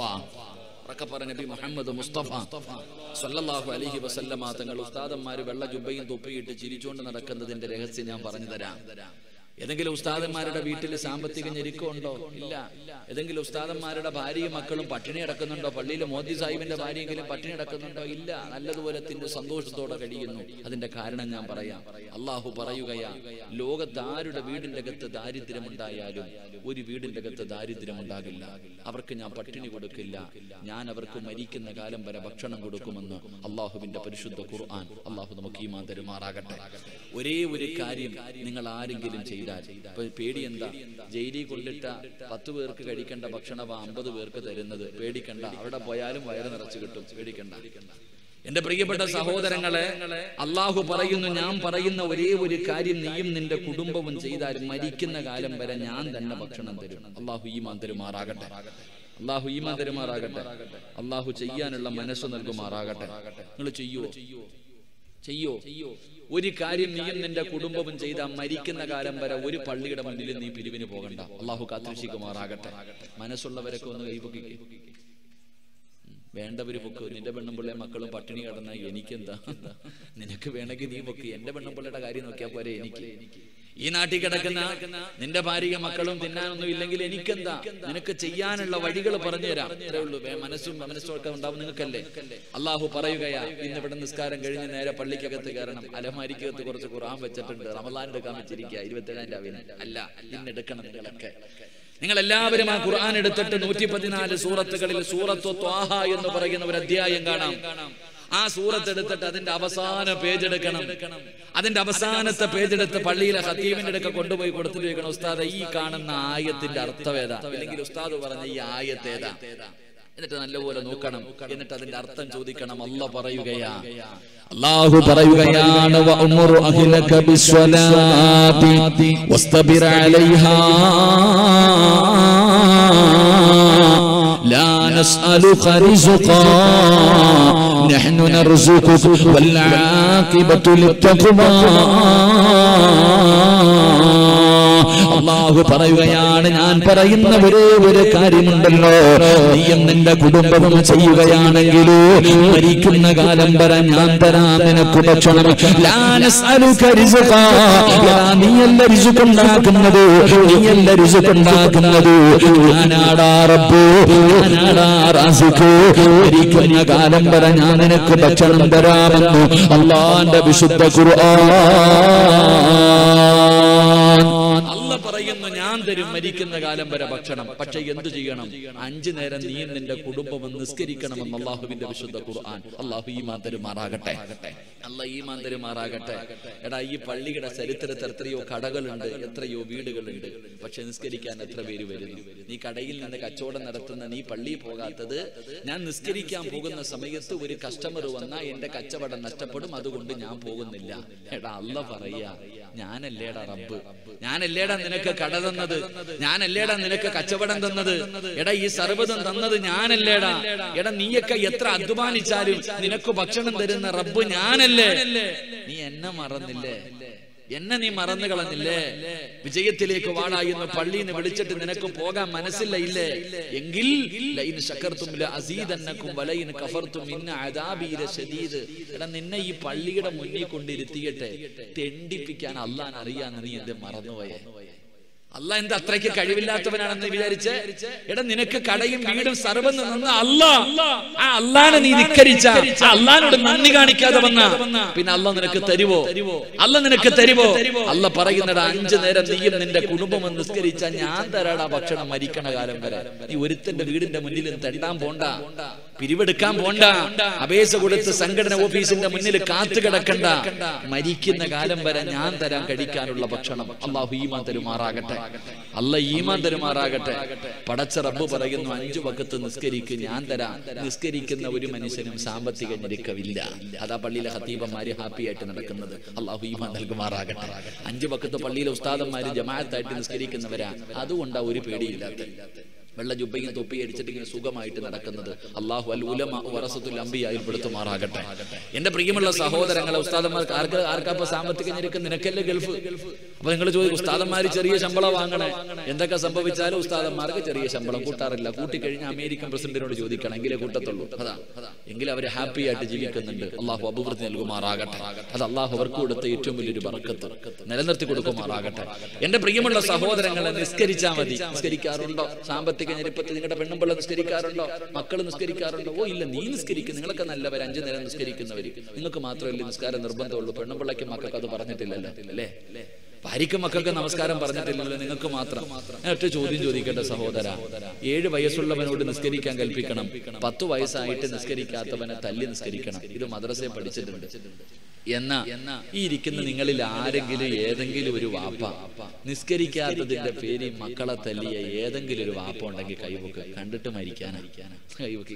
ഉറക്കെ പറഞ്ഞ നബി മുഹമ്മദ് മുസ്തഫ സല്ലല്ലാഹു അലൈഹി വസല്ലമ തങ്ങൾ ഉസ്താദന്മാര് വെള്ള ജുബയും തൊപ്പിയിട്ട് ചിരിച്ചുകൊണ്ട് നടക്കുന്നതിന്റെ രഹസ്യം ഞാൻ പറഞ്ഞു തരാം ഏതെങ്കിലും ഉസ്താദന്മാരുടെ വീട്ടിൽ സാമ്പത്തിക ഞെരുക്കമുണ്ടോ ഇല്ല ഏതെങ്കിലും ഉസ്താദന്മാരുടെ ഭാര്യയും മക്കളും പട്ടിണി അടക്കുന്നുണ്ടോ പള്ളിയിലെ മോദി സാഹിബിന്റെ ഭാര്യയെങ്കിലും പട്ടിണി അടക്കുന്നുണ്ടോ ഇല്ല നല്ലതുപോലെ തിന്ന് സന്തോഷത്തോടെ കഴിയുന്നു അതിന്റെ കാരണം ഞാൻ പറയാം അള്ളാഹു പറയുകയാ ലോകത്ത് ആരുടെ വീടിന്റെ അകത്ത് ദാരിദ്ര്യമുണ്ടായാലും ഒരു വീടിന്റെ അകത്ത് ദാരിദ്ര്യമുണ്ടാകില്ല അവർക്ക് ഞാൻ പട്ടിണി കൊടുക്കില്ല ഞാൻ അവർക്ക് മരിക്കുന്ന കാലം വരെ ഭക്ഷണം കൊടുക്കുമെന്ന് അള്ളാഹുവിന്റെ പരിശുദ്ധ ഖുർആൻ അള്ളാഹു നമുക്ക് ഈ മാതരുമാറാകട്ടെ ഒരേ ഒരു കാര്യം നിങ്ങൾ ആരെങ്കിലും ചെയ്താൽ ഇപ്പൊ പേടി എന്താ ജയിലിൽ കൊണ്ടിട്ട പത്ത് പേർക്ക് കഴിക്കേണ്ട ഭക്ഷണം അമ്പത് പേർക്ക് തരുന്നത് പേടിക്കണ്ട അവിടെ പോയാലും വയറ് നിറച്ചു കിട്ടും പേടിക്കണ്ട എന്റെ പ്രിയപ്പെട്ട സഹോദരങ്ങളെ അള്ളാഹു പറയുന്നു ഞാൻ പറയുന്ന ഒരേ ഒരു കാര്യം നീയും നിന്റെ കുടുംബവും ചെയ്താൽ മരിക്കുന്ന കാലം വരെ ഞാൻ തന്നെ ഭക്ഷണം തരും അള്ളാഹു ഈ മാൻ തരുമാറാകട്ടെ അള്ളാഹു ഈ മാൻ തരുമാറാകട്ടെ അള്ളാഹു ചെയ്യാനുള്ള മനസ്സ് നൽകുമാറാകട്ടെ നിങ്ങൾ ചെയ്യോ ചെയ്യോ ഒരു കാര്യം നീയും നിന്റെ കുടുംബവും ചെയ്ത മരിക്കുന്ന കാലം വരെ ഒരു പള്ളിയുടെ മുന്നിൽ നീ പിരിവിന് പോകണ്ട അള്ളാഹു കാത്തിരക്ഷിക്കുമാറാകട്ടെ മനസ്സുള്ളവരൊക്കെ ഒന്ന് കൈപൊക്കിക്കേ വേണ്ടവര് പൊക്ക് നിന്റെ പെണ്ണുമ്പിള്ളെ മക്കളും പട്ടിണി കിടന്ന എനിക്കെന്താ നിനക്ക് വേണമെങ്കിൽ നീ പൊക്ക് എന്റെ പെണ്ണുമ്പിള്ളയുടെ കാര്യം നോക്കിയാൽ പോരെ എനിക്ക് ഈ നാട്ടിൽ കിടക്കുന്ന നിന്റെ ഭാര്യ മക്കളും തിന്നാനൊന്നും ഇല്ലെങ്കിൽ എനിക്കെന്താ നിനക്ക് ചെയ്യാനുള്ള വഴികൾ പറഞ്ഞു തരാം അത്രേ ഉള്ളൂ വേ- മനസ്സും മനസ്സും ഒക്കെ ഉണ്ടാവും നിങ്ങൾക്കല്ലേ അള്ളാഹു പറയുകയാ ഇന്ന് ഇവിടെ നിസ്കാരം കഴിഞ്ഞ് നേരെ പള്ളിക്കകത്ത് കയറണം അലമാരിക്കകത്ത് കുറച്ച് ഖുറാൻ വെച്ചിട്ടുണ്ട് റമദാൻ എടുക്കാൻ വെച്ചിരിക്കുക ഇരുപത്തേഴാം രാവിലെ അല്ല ഇന്ന് എടുക്കണം നിങ്ങളൊക്കെ നിങ്ങൾ എല്ലാവരും ആ ഖുർആൻ എടുത്തിട്ട് നൂറ്റി പതിനാല് സൂറത്തുകളിൽ സൂറത്തു ത്വാഹ എന്ന് പറയുന്ന ഒരു അധ്യായം കാണാം ആ സൂറത്ത് എടുത്തിട്ട് അതിന്റെ അവസാന പേജ് എടുക്കണം അതിന്റെ അവസാനത്തെ പേജ് എടുത്ത് പള്ളിയിലെ ഹത്തീമിന്റെ അടുക്ക കൊണ്ടുപോയി കൊടുത്തിട്ട് ചോദിക്കണം ഉസ്താദ് ഈ കാണുന്ന ആയത്തിന്റെ അർത്ഥം ഏതാ അല്ലെങ്കിൽ ഉസ്താദ് പറഞ്ഞ ഈ ആയത്ത് ഏതാ എന്നിട്ട് നല്ലപോലെ നോക്കണം എന്നിട്ട് അതിന്റെ അർത്ഥം ചോദിക്കണം അല്ല പറയുകയാ അള്ളാഹു പറയുകയാണ് വഅ്മുർ അഹ്ലക ബിസ്വലാത്തി വസ്തബിർ അലൈഹാ لا نسألك رزقا نحن نرزقك والعاقبة للتقوى അള്ളാഹു പറയുകയാണ് ഞാൻ പറയുന്ന ഒരേ ഒരു കാര്യമുണ്ടല്ലോ നീയും നിന്റെ കുടുംബവും ചെയ്യുകയാണെങ്കിൽ മരിക്കുന്ന കാലം വരെ ഞാൻ തരാം നിനക്ക് ഭക്ഷണം ലാ നസ്അലുക റിസ്ഖാ. യാ നീയല്ല രിസുക്കുണ്ടാക്കുന്നത് നീയല്ല രിസുക്കുണ്ടാക്കുന്നത് ഞാനാടാ റബ്ബ് ഞാനാടാ റാസിഖ് മരിക്കുന്ന കാലം വരെ ഞാൻ നിനക്ക് ഭക്ഷണം തരാമെന്ന് അള്ളാന്റെ വിശുദ്ധ ഖുർആൻ അല്ല പറയുന്നു ഞാൻ തരും മരിക്കുന്ന കാലം വരെ ഭക്ഷണം പക്ഷെ എന്തു ചെയ്യണം അഞ്ചു നേരം നീയും നിന്റെ കുടുംബവും നിസ്കരിക്കണമെന്ന് അള്ളാഹുവിന്റെ വിശുദ്ധ ഖുർആൻ അള്ളാഹു ഈ മാന്തരുമാറാകട്ടെ അല്ല ഈ മാന്തരുമാറാകട്ടെ എടാ ഈ പള്ളിയുടെ ചരിത്രത്തിൽ എത്രയോ കടകളുണ്ട് എത്രയോ വീടുകളുണ്ട് പക്ഷെ നിസ്കരിക്കാൻ എത്ര പേര് വരുന്നു നീ കടയിൽ നിന്ന് കച്ചവടം നടത്തുന്ന നീ പള്ളിയിൽ പോകാത്തത് ഞാൻ നിസ്കരിക്കാൻ പോകുന്ന സമയത്ത് ഒരു കസ്റ്റമർ വന്നാൽ എന്റെ കച്ചവടം നഷ്ടപ്പെടും അതുകൊണ്ട് ഞാൻ പോകുന്നില്ല എടാ അല്ല പറയാ ഞാനല്ലേടാ റബ്ബ് ഞാനല്ലേടാ നിനക്ക് കട തന്നത് ഞാനല്ലേടാ നിനക്ക് കച്ചവടം തന്നത് എടാ ഈ സർവ്വതം തന്നത് ഞാനല്ലേടാ എടാ നീയൊക്കെ എത്ര അധ്വാനിച്ചാലും നിനക്ക് ഭക്ഷണം തരുന്ന റബ്ബ് ഞാനല്ലേ നീ എന്നെ മറന്നില്ലേ എന്നെ നീ മറന്നു കളഞ്ഞില്ലേ വിജയത്തിലേക്ക് വാടാ എന്ന് പള്ളിയിൽ നിന്ന് വിളിച്ചിട്ട് നിനക്ക് പോകാൻ മനസ്സില്ല ഇല്ലേ എങ്കിൽ ലൈൻ ശക്കർത്തും അസീദന്നക്കും വലയിൻ കഫർത്തും ഇന്ന അദാബീര ശദീദ് എടാ നിന്നെ ഈ പള്ളിയുടെ മുന്നിൽ കൊണ്ടിരുത്തിയട്ടെ തെണ്ടിപ്പിക്കാൻ അള്ളാൻ അറിയാന്ന് നീ എന്ത് മറന്നുപോയേ അല്ല എന്ത് അത്രയ്ക്ക് കഴിവില്ലാത്തവനാണെന്ന് വിചാരിച്ച് എടാ നിനക്ക് കടയും വീടും സർവ്വം നിന്ന് അല്ല ആ അള്ളാനെ നീ ധിക്കരിച്ച ആ അള്ളാനോട് നന്ദി കാണിക്കാതെ വന്ന പിന്നെ അല്ല നിനക്ക് തരുവോ അല്ല നിനക്ക് തരുവോ അല്ല പറയുന്നടാ അഞ്ചു നേരം നീയും നിന്റെ കുടുംബം നിസ്കരിച്ച ഞാൻ തരാടാ ഭക്ഷണം മരിക്കണ കാലം വരെ നീ ഒരുത്തന്റെ വീടിന്റെ മുന്നിൽ തെണ്ടാൻ പോണ്ട പിരിവെടുക്കാൻ പോണ്ട അപേക്ഷ കൊടുത്ത് സംഘടന ഓഫീസിന്റെ മുന്നിൽ കാത്തു കിടക്കണ്ട മരിക്കുന്ന കാലം വരെ ഞാൻ തരാൻ കഴിക്കാനുള്ള ഭക്ഷണം അള്ളാഹു ഈമാൻ തരുമാറാകട്ടെ അല്ല ഈമാൻ തരുമാറാകട്ടെ പടച്ച റബ്ബ് പറയുന്നു അഞ്ചു വക്കത്ത് നിസ്കരിക്ക് ഞാൻ തരാം നിസ്കരിക്കുന്ന ഒരു മനുഷ്യനും സാമ്പത്തിക ഞെരുക്കവില്ല അതാ പള്ളിയിലെ ഹത്തീബന്മാര് ഹാപ്പി ആയിട്ട് നടക്കുന്നത് അള്ളാഹു ഈമാൻ നൽകുമാറാകട്ടെ അഞ്ചു വക്കത്ത് പള്ളിയിലെ ഉസ്താദന്മാര് ജമാഅത്തായിട്ട് നിസ്കരിക്കുന്നവരാ അതുകൊണ്ടാ ഒരു പേടിയില്ലാത്ത വെള്ള ജുബയും തൊപ്പി അടിച്ചിട്ട് ഇങ്ങനെ സുഖമായിട്ട് നടക്കുന്നത് അള്ളാഹു അൽ ഉലമ വറസത്തുൽ അമ്പിയായി പെടുത്തുമാറാകട്ടെ എന്റെ പ്രിയമുള്ള സഹോദരങ്ങളെ ഉസ്താദന്മാർക്ക് ആർക്ക് ആർക്കാപ്പ സാമ്പത്തിക ഞെരുക്ക് നിനക്കല്ലേ ഗൾഫ് അപ്പൊ നിങ്ങൾ ചോദിക്കും ഉസ്താദന്മാര് ചെറിയ ശമ്പളം വാങ്ങണേ എന്തൊക്കെ സംഭവിച്ചാലും ഉസ്താദന്മാർക്ക് ചെറിയ ശമ്പളം കൂട്ടാറില്ല കൂട്ടിക്കഴിഞ്ഞാൽ അമേരിക്കൻ പ്രസിഡന്റിനോട് ചോദിക്കണം എങ്കിലേ കൂട്ടത്തുള്ളൂ അതാ എങ്കിൽ അവർ ഹാപ്പി ആയിട്ട് ജീവിക്കുന്നുണ്ട് അള്ളാഹു അഭിവൃദ്ധി നൽകുമാറാകട്ടെ അത് അള്ളാഹു അവർക്ക് കൊടുത്ത ഏറ്റവും വലിയൊരു ബർക്കത്ത് നിലനിർത്തി കൊടുക്കുമാറാകട്ടെ എന്റെ പ്രിയമുള്ള സഹോദരങ്ങളെ നിസ്കരിച്ചാൽ മതി നിസ്കരിക്കാറുണ്ടോ സാമ്പത്തിക ഞെരുപ്പത്തിൽ നിങ്ങളുടെ പെണ്ണുമ്പിള്ള നിസ്കരിക്കാറുണ്ടോ മക്കൾ നിസ്കരിക്കാറുണ്ടോ ഓ ഇല്ല നീ നിസ്കരിക്കും നിങ്ങളൊക്കെ നല്ലവർ അഞ്ചു നേരം നിസ്കരിക്കുന്നവര് നിങ്ങൾക്ക് മാത്രമല്ലേ നിസ്കാരം നിർബന്ധമുള്ളൂ പെണ്ണുമ്പിള്ളയ്ക്ക് മക്കൾക്ക് അത് പറഞ്ഞിട്ടില്ലല്ലോ അല്ലേ ഭാര്യയ്ക്കും മക്കൾക്ക് നമസ്കാരം പറഞ്ഞിട്ടില്ലല്ലോ നിങ്ങൾക്ക് മാത്രം ഞാൻ ഒറ്റ ചോദ്യം ചോദിക്കട്ടെ സഹോദര ഏഴ് വയസ്സുള്ളവനോട് നിസ്കരിക്കാൻ കൽപ്പിക്കണം പത്ത് വയസ്സായിട്ട് നിസ്കരിക്കാത്തവനെ തല്ലി നിസ്കരിക്കണം ഇത് മദ്രസയെ പഠിച്ചിട്ടുണ്ട് എന്നാ ഈ ഇരിക്കുന്ന നിങ്ങളിൽ ആരെങ്കിലും ഏതെങ്കിലും ഒരു വാപ്പ നിസ്കരിക്കാത്തതിന്റെ പേര് ഈ മക്കളെ തല്ലിയ ഏതെങ്കിലും ഒരു വാപ്പ ഉണ്ടെങ്കിൽ കൈവക്ക് കണ്ടിട്ട് മരിക്കാനാ കൈവക്ക്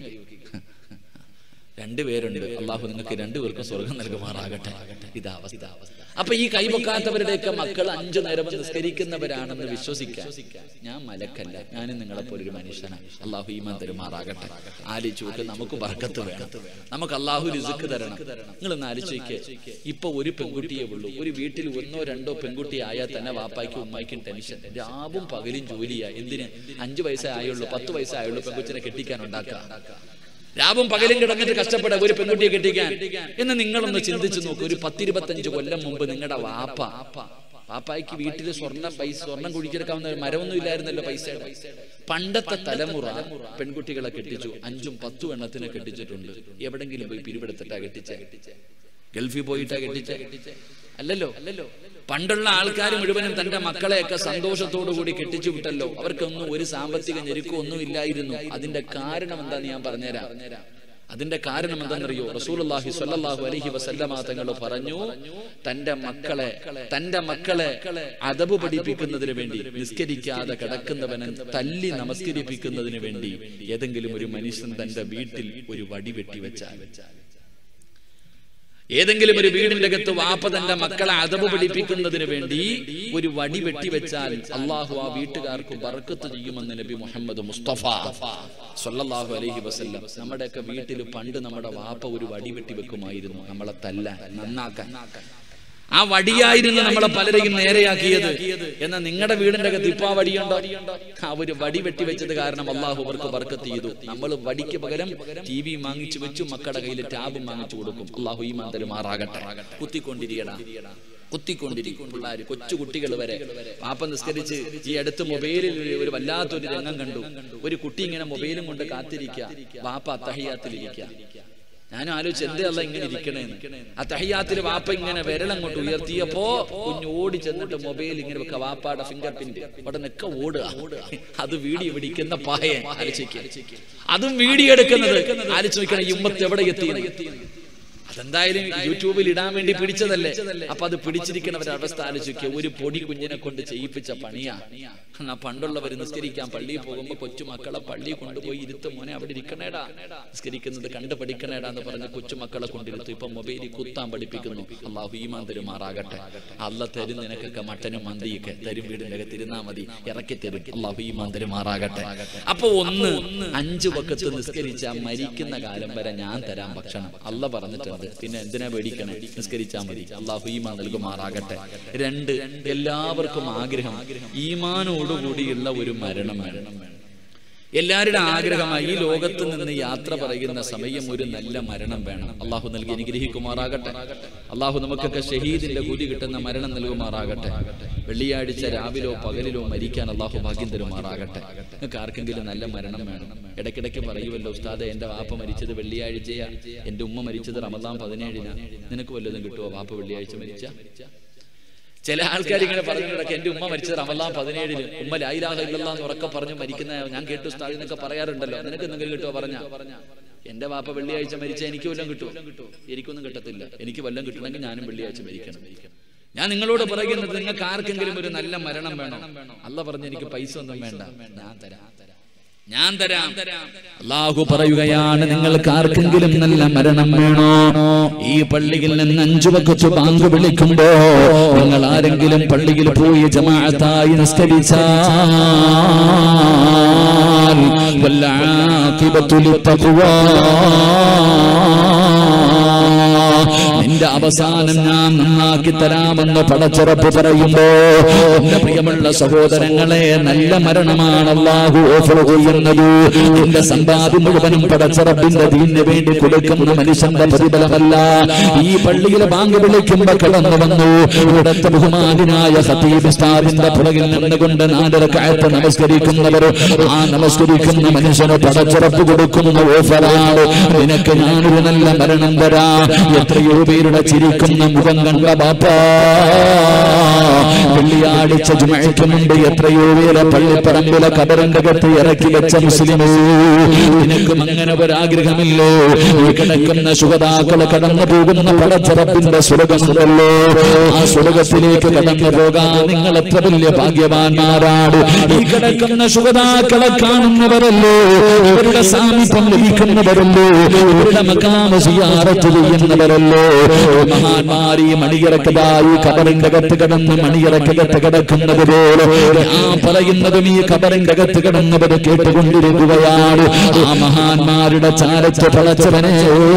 രണ്ടുപേരുണ്ട് അള്ളാഹു നിങ്ങൾക്ക് രണ്ടുപേർക്കും സ്വർഗം നൽകുമാറാകട്ടെ ഇതാ അവസ്ഥ അപ്പൊ ഈ കൈവക്കാത്തവരുടെയൊക്കെ മക്കൾ അഞ്ചു നേരം നിസ്കരിക്കുന്നവരാണെന്ന് വിശ്വസിക്കാൻ ഞാൻ മലക്കല്ല ഞാനും നിങ്ങളെ പോലൊരു മനുഷ്യനാണ് അള്ളാഹു ഈമാൻ തരുമാറാകട്ടെ ആലിച്ചൂക്ക് നമുക്ക് ബർക്കത്ത് വേണം നമുക്ക് അള്ളാഹു രിസുക്ക് തരണം നിങ്ങൾ ഒന്ന് ആലോചിക്ക് ഇപ്പൊ ഒരു പെൺകുട്ടിയേ ഉള്ളൂ ഒരു വീട്ടിൽ ഒന്നോ രണ്ടോ പെൺകുട്ടി ആയാൽ തന്നെ വാപ്പായ്ക്കും ഉമ്മായ്ക്കും ടെൻഷൻ രാവും പകലും ജോലിയാ എന്തിന് അഞ്ചു വയസ്സേ ആയുള്ളൂ പത്ത് വയസ്സേ ആയുള്ളൂ പെൺകുച്ചിനെ കെട്ടിക്കാൻ ഉണ്ടാക്കുക രാവും പകലും കിടന്നിട്ട് കഷ്ടപ്പെടാം ഒരു പെൺകുട്ടിയെ കെട്ടിക്കാൻ എന്ന് നിങ്ങളൊന്ന് ചിന്തിച്ചു നോക്കൂ ഒരു പത്തിരുപത്തഞ്ച് കൊല്ലം മുമ്പ് നിങ്ങളുടെ വാപ്പ പാപ്പായ്ക്ക് വീട്ടിൽ സ്വർണ്ണം പൈസ സ്വർണം കുഴിച്ചെടുക്കാവുന്ന ഒരു മരമൊന്നും ഇല്ലായിരുന്നല്ലോ പൈസയുടെ പണ്ടത്തെ തലമുറ പെൺകുട്ടികളെ കെട്ടിച്ചു അഞ്ചും പത്തും എണ്ണത്തിനെ കെട്ടിച്ചിട്ടുണ്ട് എവിടെങ്കിലും പോയി പിരിവെടുത്തിട്ടാ കെട്ടിച്ച ഗൾഫിൽ പോയിട്ടാ കെട്ടിച്ച അല്ലല്ലോ അല്ലല്ലോ പണ്ടുള്ള ആൾക്കാർ മുഴുവനും തന്റെ മക്കളെയൊക്കെ സന്തോഷത്തോടു കൂടി കെട്ടിച്ചു വിട്ടല്ലോ അവർക്കൊന്നും ഒരു സാമ്പത്തിക ഞെരുക്കം ഒന്നും ഇല്ലായിരുന്നു അതിന്റെ കാരണം എന്താന്ന് ഞാൻ പറഞ്ഞുതരാം അതിന്റെ കാരണം എന്താണെന്നറിയോ റസൂലുള്ളാഹി സ്വല്ലല്ലാഹു അലൈഹി വസല്ലമ തങ്ങൾ പറഞ്ഞു തന്റെ മക്കളെ തന്റെ മക്കളെ അദബ് പഠിപ്പിക്കുന്നതിന് വേണ്ടി നിസ്കരിക്കാതെ കിടക്കുന്നവനെ തല്ലി നമസ്കരിപ്പിക്കുന്നതിന് വേണ്ടി ഏതെങ്കിലും ഒരു മനുഷ്യൻ തന്റെ വീട്ടിൽ ഒരു വടി വെട്ടി വെച്ചാൽ ഏതെങ്കിലും ഒരു വീടിന്റെ അകത്ത് വാപ്പ തന്റെ മക്കളെ അതവ് പഠിപ്പിക്കുന്നതിന് വേണ്ടി ഒരു വടി വെട്ടിവെച്ചാൽ അള്ളാഹു ആ വീട്ടുകാർക്ക് ബർക്കത്ത് ചെയ്യുമെന്ന് നബി മുഹമ്മദ് മുസ്തഫ സല്ലല്ലാഹു അലൈഹി വസല്ലം നമ്മുടെയൊക്കെ വീട്ടിൽ പണ്ട് നമ്മുടെ വാപ്പ ഒരു വടി വെട്ടിവെക്കുമായിരുന്നു നമ്മളെ തല്ല നന്നാക്കാൻ ആ വടിയായിരുന്നു നമ്മളെ പലരെയും നേരെയാക്കിയത് എന്നാൽ നിങ്ങളുടെ വീടിന്റെ അകത്ത് ഇപ്പൊ ആ വടിയുണ്ടോ ആ ഒരു വടി വെട്ടിവെച്ചത് കാരണം അള്ളാഹു അവർക്ക് ബർക്കത്ത് ചെയ്തു നമ്മൾ വടിക്ക് പകരം ടി വി വാങ്ങിച്ചു വെച്ചു മക്കളുടെ കയ്യിൽ ടാബും വാങ്ങിച്ചു കൊടുക്കും അള്ളാഹു ഈ മാന്തരുമാറാകട്ടെ കുത്തിക്കൊണ്ടിരിക്കടാ കുത്തിക്കൊണ്ടിരിക്കും പിള്ളേര് കൊച്ചു കുട്ടികൾ വരെ പാപ്പ നിസ്കരിച്ച് ഈ അടുത്ത് മൊബൈലിൽ ഒരു വല്ലാത്തൊരു രംഗം കണ്ടു ഒരു കുട്ടി ഇങ്ങനെ മൊബൈലും കൊണ്ട് കാത്തിരിക്കുക പാപ്പ അത്തഹിയാത്തിലിരിക്കുക ഞാനും ആലോചിച്ച് എന്തേ അല്ല ഇങ്ങനെ ഇരിക്കണേന്ന് ആ തഹയ്യാത്തിൽ വാപ്പ ഇങ്ങനെ വിരലങ്ങോട്ട് ഉയർത്തിയപ്പോ കുഞ്ഞ് ഓടി ചെന്നിട്ട് മൊബൈൽ ഇങ്ങനെ വെക്ക വാപ്പാടെ ഫിംഗർ പ്രിന്റ് അവിടെ നിക്ക ഓടുക അത് വീഡിയോ പിടിക്കുന്ന പായ ആലോചിക്കുക അതും വീഡിയോ എടുക്കുന്നത് ആലോചിച്ച് നോക്കണം ഈ ഉമ്മത്ത് എവിടെ എത്തി അതെന്തായാലും യൂട്യൂബിൽ ഇടാൻ വേണ്ടി പിടിച്ചതല്ലേ അപ്പൊ അത് പിടിച്ചിരിക്കണവരുടെ അവസ്ഥ ആലോചിക്കുക ഒരു പൊടി കുഞ്ഞിനെ കൊണ്ട് ചെയ്യിപ്പിച്ച പണിയാ എന്നാ പണ്ടുള്ളവർ നിസ്കരിക്കാൻ പള്ളിയിൽ പോകുമ്പോ കൊച്ചുമക്കളെ പള്ളി കൊണ്ടുപോയി ഇരുത്ത് മോനെ അവിടെ ഇരിക്കണേടാ നിസ്കരിക്കുന്നത് കണ്ട് പഠിക്കണേടാ എന്ന് പറഞ്ഞ് കൊച്ചുമക്കളെ കൊണ്ടിരുത്തു ഇപ്പൊ മൊബൈലിൽ കുത്താൻ പഠിപ്പിക്കുന്നു അള്ളാഹു ഈമാൻ തരുമാറാകട്ടെ അല്ല തരും നിനക്കൊക്കെ മട്ടനും മന്തിയൊക്കെ തരും വീടിന്റെ അകത്ത് ഇരുന്നാ മതി ഇറക്കി തരും അള്ളാഹു ഈമാൻ തരുമാറാകട്ടെ അപ്പൊ ഒന്ന് അഞ്ചു പക്കത്ത് നിസ്കരിച്ച മരിക്കുന്ന കാലം വരെ ഞാൻ തരാം ഭക്ഷണം അല്ല പറഞ്ഞിട്ടുണ്ട് പിന്നെ എന്തിനാ പേടിക്കണേ നിസ്കരിച്ചാൽ മതി അള്ളാഹു ഈമാ നൽകുമാറാകട്ടെ രണ്ട് എല്ലാവർക്കും ആഗ്രഹം ഈമാനോടുകൂടിയുള്ള ഒരു മരണം വേണം എല്ലാവരുടെ ആഗ്രഹമായി ഈ ലോകത്ത് നിന്ന് യാത്ര പറയുന്ന സമയം ഒരു നല്ല മരണം വേണം അള്ളാഹു നൽകി അനുഗ്രഹിക്കുമാറാകട്ടെ അള്ളാഹു നമുക്കൊക്കെ ഷഹീദിന്റെ കൂലി കിട്ടുന്ന മരണം നൽകുമാറാകട്ടെ വെള്ളിയാഴ്ച രാവിലോ പകലിലോ മരിക്കാൻ അള്ളാഹു ഭാഗ്യം തരുമാറാകട്ടെ നിങ്ങൾക്ക് ആർക്കെങ്കിലും നല്ല മരണം വേണം ഇടയ്ക്കിടയ്ക്ക് പറയുമല്ലോ ഉസ്താദെ എന്റെ വാപ്പ മരിച്ചത് വെള്ളിയാഴ്ചയാ എന്റെ ഉമ്മ മരിച്ചത് റമദാൻ പതിനേഴിനാ നിനക്ക് വല്ലതും കിട്ടുമോ വാപ്പ വെള്ളിയാഴ്ച മരിച്ച ചില ആൾക്കാർ ഇങ്ങനെ പറഞ്ഞിടക്ക് എന്റെ ഉമ്മ മരിച്ചത് റമലാൻ പതിനേഴിന് ഉമ്മ ലായിലാഹ ഇല്ലല്ലാ എന്ന് ഉറക്കെ പറഞ്ഞു മരിക്കുന്ന ഞാൻ കേട്ടു ഉസ്താദ് എന്നൊക്കെ പറയാറുണ്ടല്ലോ നിനക്ക് എന്തെങ്കിലും കിട്ടുമോ പറഞ്ഞ എന്റെ വാപ്പ വെള്ളിയാഴ്ച മരിച്ച എനിക്ക് വല്ലതും കിട്ടുമോ എനിക്കൊന്നും കിട്ടത്തില്ല എനിക്ക് വല്ലതും കിട്ടണമെങ്കിൽ ഞാനും വെള്ളിയാഴ്ച മരിക്കണം ഞാൻ നിങ്ങളോട് പറയുന്നത് നിങ്ങൾക്ക് ആർക്കെങ്കിലും ഒരു നല്ല മരണം വേണം അല്ല പറഞ്ഞ് എനിക്ക് പൈസ ഒന്നും വേണ്ട ഞാൻ തരാം ഞാൻ തരാം അള്ളാഹു പറയുകയാണ് നിങ്ങൾക്ക് ആർക്കെങ്കിലും നല്ല മരണം വേണോ ഈ പള്ളിയിൽ നിന്ന് അഞ്ചു വക്കത്ത് ബാങ്ക് വിളിക്കുമ്പോ നിങ്ങൾ ആരെങ്കിലും പള്ളിയിൽ പോയി ജമാഅത്തായി നിസ്കരിച്ചാൽ വല്ലാഖിബത്തു ലിത്തഖ്വാ നിന്റെ അവസാനം ഞാൻ നന്നാക്കി തരാമെന്ന് പടച്ചുറപ്പ് പറയുമ്പോ എന്റെ പ്രിയമുള്ള സഹോദരങ്ങളെ നല്ല മരണമാണ് അള്ളാഹു ഓഫർ ചെയ്യുന്നത് നിന്റെ സമ്പാദ്യം മുഴുവനും പടച്ചുറപ്പിന്റെ ദീനിന് വേണ്ടി കൊടുക്കുന്ന മനുഷ്യന്റെ പ്രതിഫലമല്ല ഈ പള്ളിയിലെ ബാങ്ക് വിളിക്കുമ്പോ കടന്നു വന്നു ഇവിടുത്തെ ബഹുമാനായ ഹത്തീബ് ഉസ്താദിന്റെ പുറകിൽ നിന്നുകൊണ്ട് നാലര കായത്ത് നമസ്കരിക്കുന്നവർ ആ നമസ്കരിക്കുന്ന മനുഷ്യന് പടച്ചുറപ്പ് കൊടുക്കുന്ന ഓഫറാണ് നിനക്ക് ഞാനൊരു നല്ല മരണം തരാ എത്രയോ പേരുടെ ചിരിക്കുന്ന മുഖം കണ്ട ബാപ്പാ വെള്ളിയാഴ്ച ജുമയ്ക്ക് മുമ്പ് എത്രയോ പേരെ പള്ളിപ്പറമ്പിലെ കബറിന്റെ കത്ത് ഇറക്കി വെച്ച മുസ്ലിമോ നിനക്കും അങ്ങനെ ഒരാഗ്രഹമില്ലോ ഈ കിടക്കുന്ന സുഖതാക്കള് കടന്നു പോകുന്ന പടച്ചറപ്പിന്റെ സ്വർഗമുണ്ടല്ലോ ആ സ്വർഗത്തിലേക്ക് കടന്നു പോകാൻ നിങ്ങൾ എത്ര വലിയ ഭാഗ്യവാന്മാരാണ് ഈ കിടക്കുന്ന സുഖതാക്കളെ കാണുന്നവരല്ലോ ഇവരുടെ സാമീപ്യം ലഭിക്കുന്നവരല്ലോ ഇവരുടെ മക്കാമ സിയാറത്ത് ചെയ്യുന്നവരല്ലോ മഹാന്മാർ ഈ മണിയറക്കതായി കബറിന്റെ അകത്ത് കിടന്ന് മണിയറക്കകത്ത് കിടക്കുന്നത് പോലെ ഞാൻ പറയുന്നതും ഈ കബറിന്റെ അകത്ത് കിടന്നവർ കേട്ടുകൊണ്ടിരിക്കുകയാണ് ആ മഹാന്മാരുടെ ചാരത്ത് പളച്ചവനെ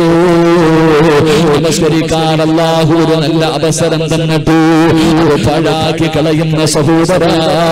നമസ്കരിക്കാൻ അല്ലാഹു ഒരു നല്ല അവസരം തന്നിട്ടു അത് പാഴാക്കി കളയുന്ന സഹോദര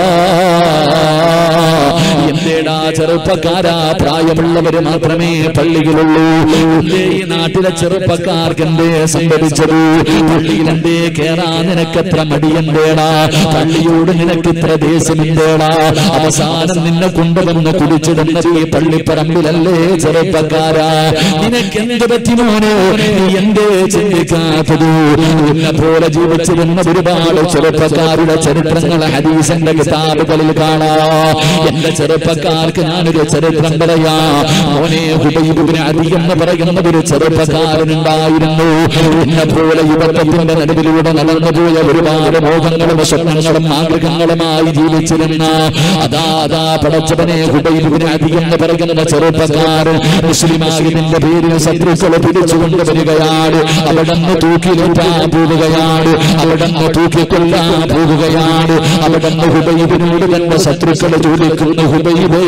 എന്തേടാ ചെറുപ്പക്കാരാ പ്രായമുള്ളവര് മാത്രമേ പള്ളിയിലുള്ളൂ എന്തേ ഈ നാട്ടിലെ ചെറുപ്പക്കാർക്ക് എന്തേ സംഭവിച്ചത് പള്ളിയിൽ എന്തേ കേറാ നിനക്കെത്ര മടിയന്തേടാ പള്ളിയോട് നിനക്കിത്ര ദേഷ്യമെന്തേടാ അവസാനം നിന്നെ കൊണ്ടുവന്ന് കുടിച്ചിടുന്നത് ഈ പള്ളിപ്പറമ്പിലല്ലേ ചെറുപ്പക്കാരാ നിനക്ക് എന്ത് പറ്റി മോനെ നീ എന്തേ ചിന്തിക്കാത്തത് നിന്നെ പോലെ ജീവിച്ചിരുന്ന ഒരുപാട് ചെറുപ്പക്കാരുടെ ചരിത്രങ്ങൾ ഹദീസിന്റെ കിതാബുകളിൽ കാണാ എന്റെ ചെറുപ്പക്കാർക്ക് ഞാനൊരു ചരിത്രം പറയാ മോനെ ഹുബൈബിന് അതി എന്ന് പറയുന്ന ഒരു ചെറുപ്പക്കാരനുണ്ടായിരുന്നു എന്നെ പോലെ യുവത്വത്തിന്റെ നടുവിലൂടെ നടന്നുപോയ ഒരുപാട് മോഹങ്ങളും സ്വപ്നങ്ങളും ആഗ്രഹങ്ങളുമായി ജീവിച്ചിരുന്ന അതാ അതാ പടച്ചവനെ ഹുബൈബിന് അതി എന്ന് പറയുന്ന ചെറുപ്പക്കാരൻ മുസ്ലിമാകിന്റെ പേരിൽ ശത്രുക്കളെ പിടിച്ചുകൊണ്ട് വരികയാണ് അവിടുന്ന് തൂക്കിലേറ്റാൻ പോവുകയാണ് അവിടുന്ന് തൂക്കിക്കൊല്ലാൻ പോവുകയാണ് അവിടുന്ന് ഹുബൈബിനോട് തന്റെ ശത്രുക്കളെ ചോദിക്കുന്നു ഹുബൈബേ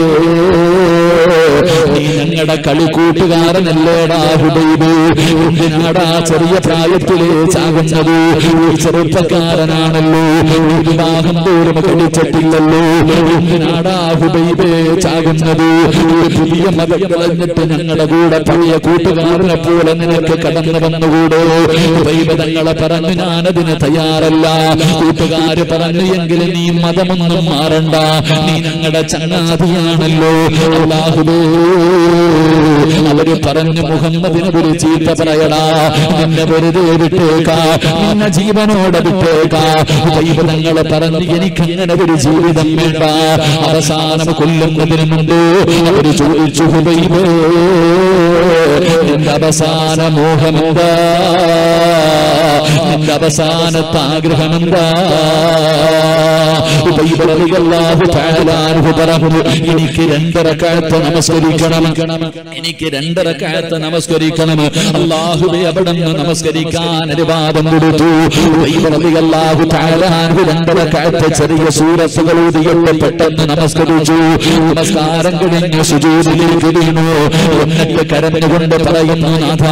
നീ ഞങ്ങളുടെ കളിക്കൂട്ടുകാരനല്ലേടാ ഹുബൈബ് എന്തിനാടാ ചെറിയ പ്രായത്തിലേ ചാകുന്നത് ഈ ചെറുപ്പക്കാരനാണല്ലോ വിവാഹം പോലും കഴിച്ചിട്ടില്ലല്ലോ എന്തിനാടാ ഹുബൈബേ ചാകുന്നത് ഒരു പുതിയ മതം കളഞ്ഞിട്ട് ഞങ്ങളുടെ കൂടെ പഴയ കൂട്ടുകാരനെ പോലെ നിനക്ക് കടന്നു വന്നുകൂടെ ഹുബൈബ് തങ്ങളെ പറഞ്ഞു ഞാനതിന് തയ്യാറല്ല കൂട്ടുകാര് പറഞ്ഞു എങ്കിൽ നീ മതമൊന്നും മാറണ്ട നീ ഞങ്ങളുടെ ചങ്ങാതിയാണല്ലോ അല്ലാഹുവേ അവര് പറഞ്ഞു മുഹമ്മദിനെ ഒരു ചീത്ത പറയടാ നിന്നെ വെറുതെ വിട്ടേക്കാ നിന്നെ ജീവനോടെ വിട്ടേക്കാ ദൈവതങ്ങളെ പറഞ്ഞു എനിക്കങ്ങനെ ഒരു ജീവിതം വേണ്ട അവസാനം കൊല്ലുന്നതിന് മുമ്പ് അവര് ചോദിച്ചു ഹുബൈബേ നിന്റെ അവസാന മോഹമെന്താ നിന്റെ അവസാനത്തെ ആഗ്രഹമെന്താ ഉബൈബ് റളിയല്ലാഹു തആല അൻഹു പറഞ്ഞു എനിക്ക് രണ്ടര കാലത്ത് നമസ്കരിക്കണം എനിക്ക് രണ്ടര രണ്ടരക്കാലത്ത് നമസ്കരിക്കണം അള്ളാഹുബെ അവിടെ നിന്ന് നമസ്കരിക്കാൻ അനുവാദം കൊടുത്തു അള്ളാഹു താലാഹു രണ്ടരക്കാലത്ത് ചെറിയ സൂരത്തുകൾ ഊതിയിട്ട് പെട്ടെന്ന് നമസ്കരിച്ചു നമസ്കാരം കഴിഞ്ഞ് സുജൂതിലേക്ക് വീണു എന്നിട്ട് കരഞ്ഞുകൊണ്ട് പറയുന്നു നാഥാ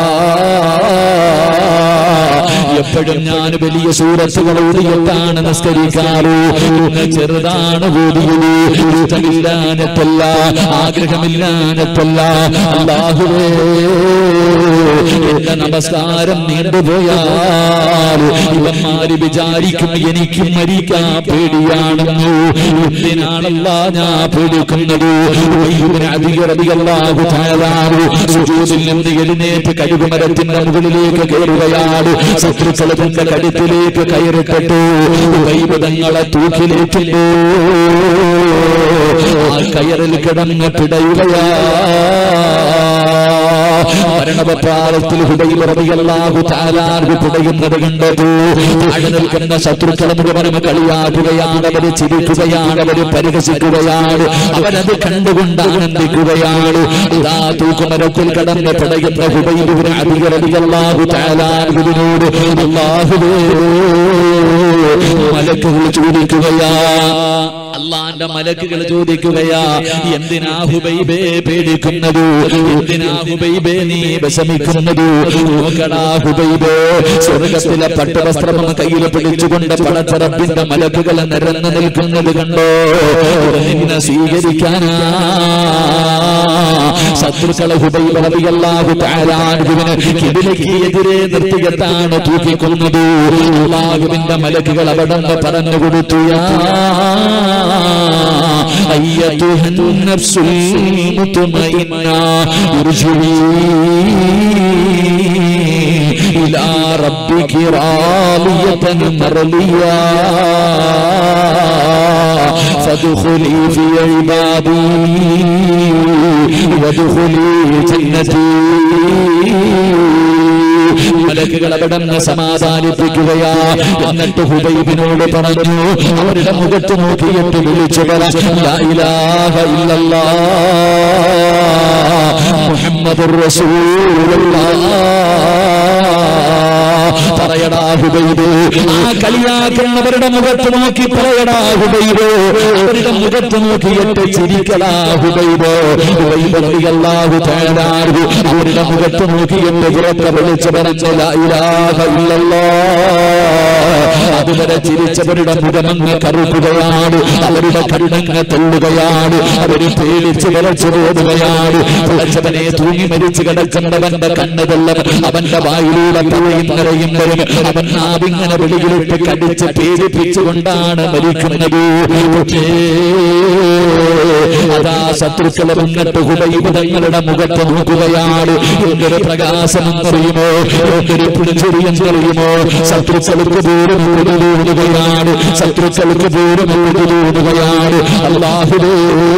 എപ്പോഴും ഞാൻ വലിയ സൂറത്തുകൾ ഊതിയിട്ടാണ് നിസ്കരിക്കാറ് ഇന്ന് ചെറുതാണ് ഊതിയത് ഇഷ്ടമില്ലാഞ്ഞിട്ടല്ല ആഗ്രഹമില്ലാഞ്ഞിട്ടല്ല അല്ലാഹുവേ എന്റെ നമസ്കാരം നീണ്ടുപോയാൽ ഇവന്മാര് വിചാരിക്കും എനിക്ക് മരിക്കാൻ പേടിയാണെന്നു എന്തിനാണല്ല ഞാൻ പേടിക്കുന്നത് അധികറധികല്ലാഹു താഴാറു സുജൂദിൽ നിന്ന് എഴുന്നേറ്റ് കഴുകുമരത്തിന്റെ മുകളിലേക്ക് കയറുകയാണ് ശത്രുക്കളെ തന്റെ കഴുത്തിലേക്ക് കയറിപ്പെട്ടു ദൈവതങ്ങളെ തൂക്കിലേറ്റുമ്പോ ആ കയറിൽ കിടന്ന് പിടയുകയാ മരണപ്രാളത്തിൽ ഹുബൈബിയല്ലാഹു താലാർഹു പിടയുന്നത് കണ്ടതു താഴെ നിൽക്കുന്ന ശത്രുക്കളെ മുഴുവനും കളിയാക്കുകയാണ് അവര് ചിരിക്കുകയാണ് അവര് പരിഹസിക്കുകയാണ് അവരത് കണ്ടുകൊണ്ട് ആനന്ദിക്കുകയാണ് ഇതാ തൂക്കുമരത്തിൽ കടന്ന് പിടയുന്ന ഹുബൈബിന് അധികരടിയല്ലാഹു താലാർഹുവിനോട് അല്ലാഹുവേ മലക്കുകൾ ചോദിക്കുകയാ അള്ളാന്റെ മലക്കുകൾ ചോദിക്കുകയാ എന്തിനാ ഹുബൈബേ പേടിക്കുന്നത് എന്തിനാ ഹുബൈബേ നീ വിഷമിക്കുന്നത് നോക്കടാ ഹുബൈബേ സ്വർഗത്തിലെ പട്ടുവസ്ത്രം കയ്യിൽ പിടിച്ചുകൊണ്ട് പടച്ചറപ്പിന്റെ മലക്കുകൾ നിരന്നു നിൽക്കുന്നത് കണ്ടോ ഇത് നിന്നെ സ്വീകരിക്കാനാ ശത്രുക്കളെ ഹുബൈബ് റളിയല്ലാഹു തആല അൻഹുവിനെ കിബിലയ്ക്ക് എതിരെ നിർത്തിയിട്ടാണ് തൂക്കിക്കൊന്നത് അല്ലാഹുവിന്റെ മലക്കുകൾ അവിടെ നിന്ന് പറഞ്ഞു കൊടുത്തു യാ أيتها النفس المطمئنة ارجعي إلى ربك راضية مرضية فادخلي في عبادي وادخلي جنتي മലക്കുകൾ അവിടെ നിന്ന് സമാധാനിപ്പിക്കുകയാ എന്നിട്ട് ഹുബൈബിനോട് പറഞ്ഞു അവരുടെ മുഖത്ത് നോക്കിയിട്ട് വിളിച്ചു പറ ലാ ഇലാഹ ഇല്ലല്ലാഹ് മുഹമ്മദുർ റസൂലുള്ളാഹ് പറയടാ ഹുബൈബ് ആ കളിയാക്കുന്നവരുടെ മുഖത്ത് നോക്കി പറയടാ ഹുബൈബ് അവരുടെ മുഖത്ത് നോക്കിയിട്ട് ചിരിക്കടാ ഹുബൈബ് ഹുബൈബ് റളിയല്ലാഹു തആല അൻഹു അവരുടെ മുഖത്ത് നോക്കിയിട്ട് പുറത്ത് വിളിച്ചു പറഞ്ഞു ലാ ഇലാഹ ഇല്ലല്ലാഹ് അതുവരെ ചിരിച്ചവരുടെ മുഖമങ്ങ് കറുക്കുകയാണ് അവരുടെ കരുണങ്ങ് തെള്ളുകയാണ് അവര് പേടിച്ച് വിളച്ചു പോകുകയാണ് വിളച്ചവനെ തൂങ്ങി മരിച്ചു കിടക്കുന്നവന്റെ കണ്ണ് തെള്ളവൻ അവന്റെ വായിലൂടെ പുഴയും നിറയും വരും അവൻ നാവിങ്ങനെ വെളിയിലിട്ട് കടിച്ച് പേടിപ്പിച്ചുകൊണ്ടാണ് മരിക്കുന്നത് പക്ഷേ അതാ ശത്രുക്കളെ മുന്നിട്ട് ഹുബൈബുധങ്ങളുടെ മുഖത്ത് നോക്കുകയാണ് എന്തൊരു പ്രകാശം എന്നറിയുമോ എന്തൊരു പിടിച്ചെറിയം അറിയുമോ ശത്രുക്കൾക്ക് ദൂരം ഓടുകയാണ് ശത്രുക്കൾക്ക് ദൂരം ഓടുകയാണ് അള്ളാഹുദേ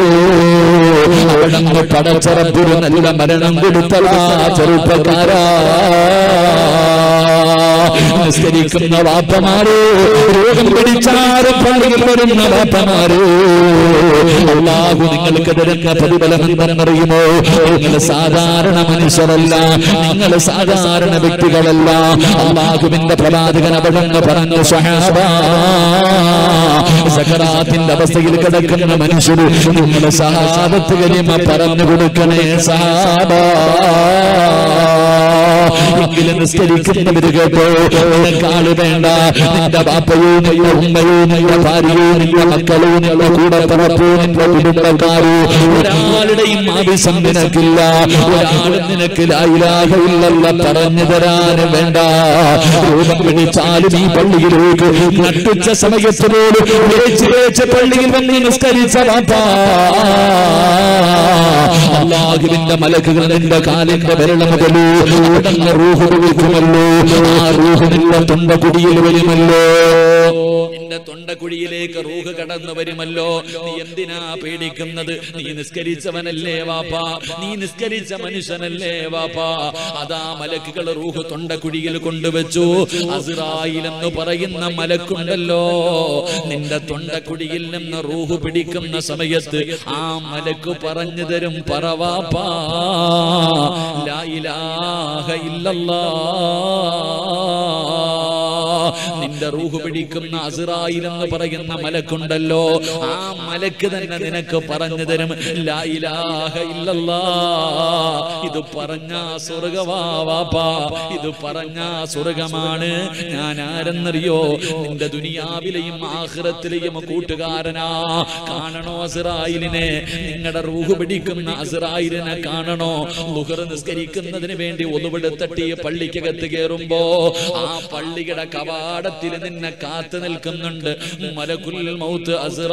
അവിടെ പടച്ചറപ്പൊരു നല്ല മരണം കൊടുത്തലാ ചെറുപ്പക്കാരാ നിസ്കരിക്കുന്ന വാപ്പമാരെ രോഗം പിടിച്ചാറ് പള്ളിയിൽ വരുന്ന വാപ്പമാരെ അള്ളാഹു നിങ്ങൾക്ക് തരുന്ന പ്രതിഫലം എന്തെന്നറിയുമോ നിങ്ങൾ സാധാരണ മനുഷ്യരല്ല നിങ്ങൾ സാധാരണ വ്യക്തികളല്ല അള്ളാഹുവിന്റെ പ്രവാചകൻ അവിടെ പറഞ്ഞു സഹാബ സക്കറാത്തിന്റെ അവസ്ഥയിൽ കിടക്കുന്ന മനുഷ്യർ നിങ്ങളുടെ സഹാബത്ത് കരിമ പറഞ്ഞു കൊടുക്കണേ സഹാബ എങ്കിലും നിസ്കരിക്കുന്നവര് കേട്ടോ നിനക്കാള് വേണ്ട നിന്റെ ബാപ്പയോ നിന്റെ ഉമ്മയോ നിന്റെ ഭാര്യയോ നിന്റെ മക്കളോ നിന്റെ കൂടെ പറപ്പോ നിന്റെ കുടുംബക്കാരോ ഒരാളുടെയും ആവശ്യം നിനക്കില്ല ഒരാളും നിനക്ക് ലായിലാകയില്ലല്ല പറഞ്ഞു തരാൻ വേണ്ട രൂപം പിടിച്ചാലും ഈ പള്ളിയിലേക്ക് നട്ടുച്ച സമയത്ത് പോലും വേച്ച് വേച്ച് പള്ളിയിൽ വന്ന് നിസ്കരിച്ച ബാപ്പാ അള്ളാഹുവിന്റെ മലക്കുകൾ നിന്റെ കാലിന്റെ വിരള മുതലോ അവിടുന്ന് റൂഹ് വിളിക്കുമല്ലോ ആ റൂഹ് നിന്റെ തൊണ്ടകുടിയിൽ വരുമല്ലോ നിന്റെ തൊണ്ടക്കുഴിയിലേക്ക് റൂഹ് കടന്നു വരുമല്ലോ നീ എന്തിനാ പേടിക്കുന്നത് നീ നിസ്കരിച്ചവനല്ലേ വാപ്പാ നീ നിസ്കരിച്ച മനുഷ്യനല്ലേ വാപ്പാ അതാ മലക്കുകൾ റൂഹ് തൊണ്ടക്കുഴിയിൽ കൊണ്ടുവച്ചു അസ്രായിൽ എന്ന് പറയുന്ന മലക്കുണ്ടല്ലോ നിന്റെ തൊണ്ടക്കുഴിയിൽ നിന്ന് റൂഹ് പിടിക്കുന്ന സമയത്ത് ആ മലക്ക് പറഞ്ഞു തരും പറവാപ്പാ ഇലാഹ ഇല്ലല്ലാ നിന്റെ റൂഹ് പിടിക്കുന്ന അസിറായിൽ എന്ന് പറയുന്ന മലക്കുണ്ടല്ലോ ആ മലക്ക് തന്നെ നിനക്ക് പറഞ്ഞു തരും ലാ ഇലാഹ ഇല്ലല്ലാ ഇത് പറഞ്ഞ സ്വർഗവാപ്പാ ഇത് പറഞ്ഞ സ്വർഗമാണ് ഞാൻ ആരെന്നറിയോ നിന്റെ ദുനിയാവിലെയും ആഹ്റത്തിലെയും കൂട്ടുകാരനാ കാണണോ അസിറായിലിനെ നിങ്ങളുടെ റൂഹ് പിടിക്കുന്ന അസിറായിലിനെ കാണണോ ലുഹർ നിസ്കരിക്കുന്നതിന് വേണ്ടി ഒന്നുപെടുത്തട്ടി പള്ളിക്കകത്ത് കയറുമ്പോ ആ പള്ളിയുടെ കവാടത്തിൽ നിന്നെ കാത്തു നിൽക്കുന്നുണ്ട് മലകുൽ മൗത്ത്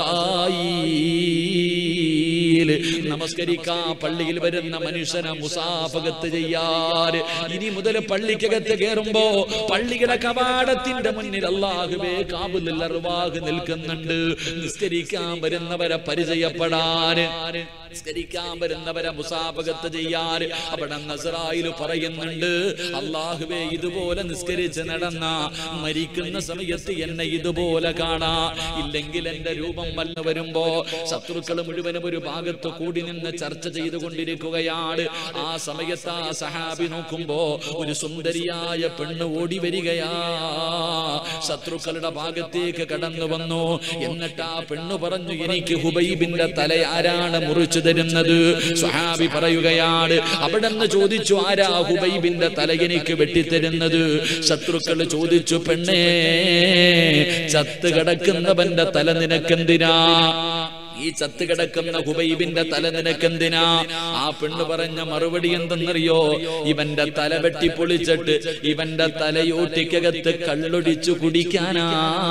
അസ്റായീൽ നമസ്കരിക്കാ പള്ളിയിൽ വരുന്ന മനുഷ്യനെ മുസാഫകത്ത് ചെയ്യാറ് ഇനി മുതൽ പള്ളിക്കകത്ത് കയറുമ്പോ പള്ളിയുടെ കവാടത്തിന്റെ മുന്നിൽ അള്ളാഹുബേ കാബുലിൽ അറുവാഹ് നിൽക്കുന്നുണ്ട് നിസ്കരിക്കാൻ വരുന്നവരെ പരിചയപ്പെടാന് നിസ്കരിക്കാൻ വരുന്നവരെ മുസാഫകത്ത് ചെയ്യാറ് അവിടെ നസറായിൽ പറയുന്നുണ്ട് അള്ളാഹുവേ ഇതുപോലെ നിസ്കരിച്ച് നടന്ന മരിക്കുന്ന സമയത്ത് എന്നെ ഇതുപോലെ കാണാ ഇല്ലെങ്കിൽ എന്റെ രൂപം വല്ല വരുമ്പോ ശത്രുക്കൾ മുഴുവനും ഒരു ഭാഗത്ത് കൂടി നിന്ന് ചർച്ച ചെയ്തുകൊണ്ടിരിക്കുകയാണ് ആ സമയത്ത് ആ സഹാബി നോക്കുമ്പോ ഒരു സുന്ദരിയായ പെണ്ണ് ഓടി വരികയാ ശത്രുക്കളുടെ ഭാഗത്തേക്ക് കടന്നു വന്നു എന്നിട്ട് ആ പെണ്ണ് പറഞ്ഞു എനിക്ക് ഹുബൈബിന്റെ തല ആരാണ് മുറിച്ചു തരുന്നത് സുഹാബി പറയുകയാണ് അവിടെ നിന്ന് ചോദിച്ചു ആരാ ഹുബൈബിന്റെ തല എനിക്ക് വെട്ടിത്തരുന്നത് ശത്രുക്കൾ ചോദിച്ചു പെണ്ണേ ചത്ത് കിടക്കുന്നവന്റെ തല നിനക്കെന്തിനാ ഈ ചത്ത് കിടക്കുന്ന ഹുബൈബിന്റെ തല നിനക്കെന്തിനാ ആ പെണ്ണ് പറഞ്ഞ മറുപടി എന്തെന്നറിയോ ഇവന്റെ തല വെട്ടി പൊളിച്ചിട്ട് ഇവന്റെ തലയോട്ടിക്കകത്ത് കള്ളൊടിച്ചു കുടിക്കാനാ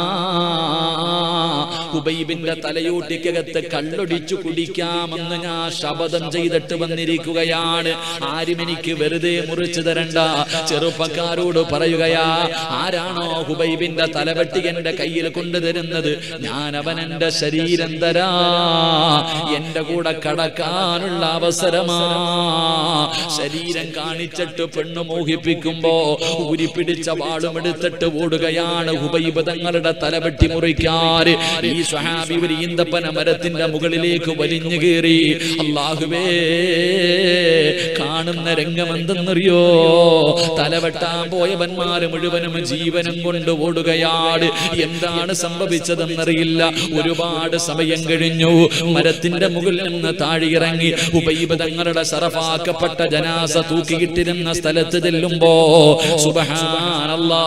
ഹുബൈബിന്റെ തലയോട്ടിക്കകത്ത് കള്ളൊടിച്ചു കുടിക്കാമെന്ന് ഞാൻ ശപഥം ചെയ്തിട്ട് വന്നിരിക്കുകയാണ് ആരും എനിക്ക് വെറുതെ മുറിച്ചു തരണ്ട ചെറുപ്പക്കാരോട് പറയുകയാ ആരാണോ ഹുബൈബിന്റെ തലവെട്ടി എന്റെ കയ്യിൽ കൊണ്ടുതരുന്നത് ഞാൻ അവൻ എന്റെ ശരീരം തരാ എന്റെ കൂടെ കടക്കാനുള്ള അവസരമാ ശരീരം കാണിച്ചിട്ട് പെണ്ണ് മോഹിപ്പിക്കുമ്പോ ഉരിപ്പിടിച്ച വാളും എടുത്തിട്ട് ഓടുകയാണ് ഹുബൈബ് തങ്ങളുടെ തലവെട്ടി മുറിക്കാറ് ഈ സ്വഹാബി ഒരു ഈന്തപ്പന മരത്തിന്റെ മുകളിലേക്ക് വലിഞ്ഞു കയറി അള്ളാഹുവേ കാണുന്ന രംഗം എന്തെന്നറിയോ തലവെട്ടാൻ പോയവന്മാര് മുഴുവനും ജീവനും കൊണ്ട് ഓടുകയാണ് എന്താണ് സംഭവിച്ചതെന്നറിയില്ല ഒരുപാട് സമയം കഴിഞ്ഞു മരത്തിന്റെ മുകളിൽ നിന്ന് താഴെയിറങ്ങി ഉപൈബ് തങ്ങളുടെ സറഫാക്കപ്പെട്ട ജനാസ തൂക്കിയിട്ടിരുന്ന സ്ഥലത്ത് ചെല്ലുമ്പോ സുബഹാനല്ലാ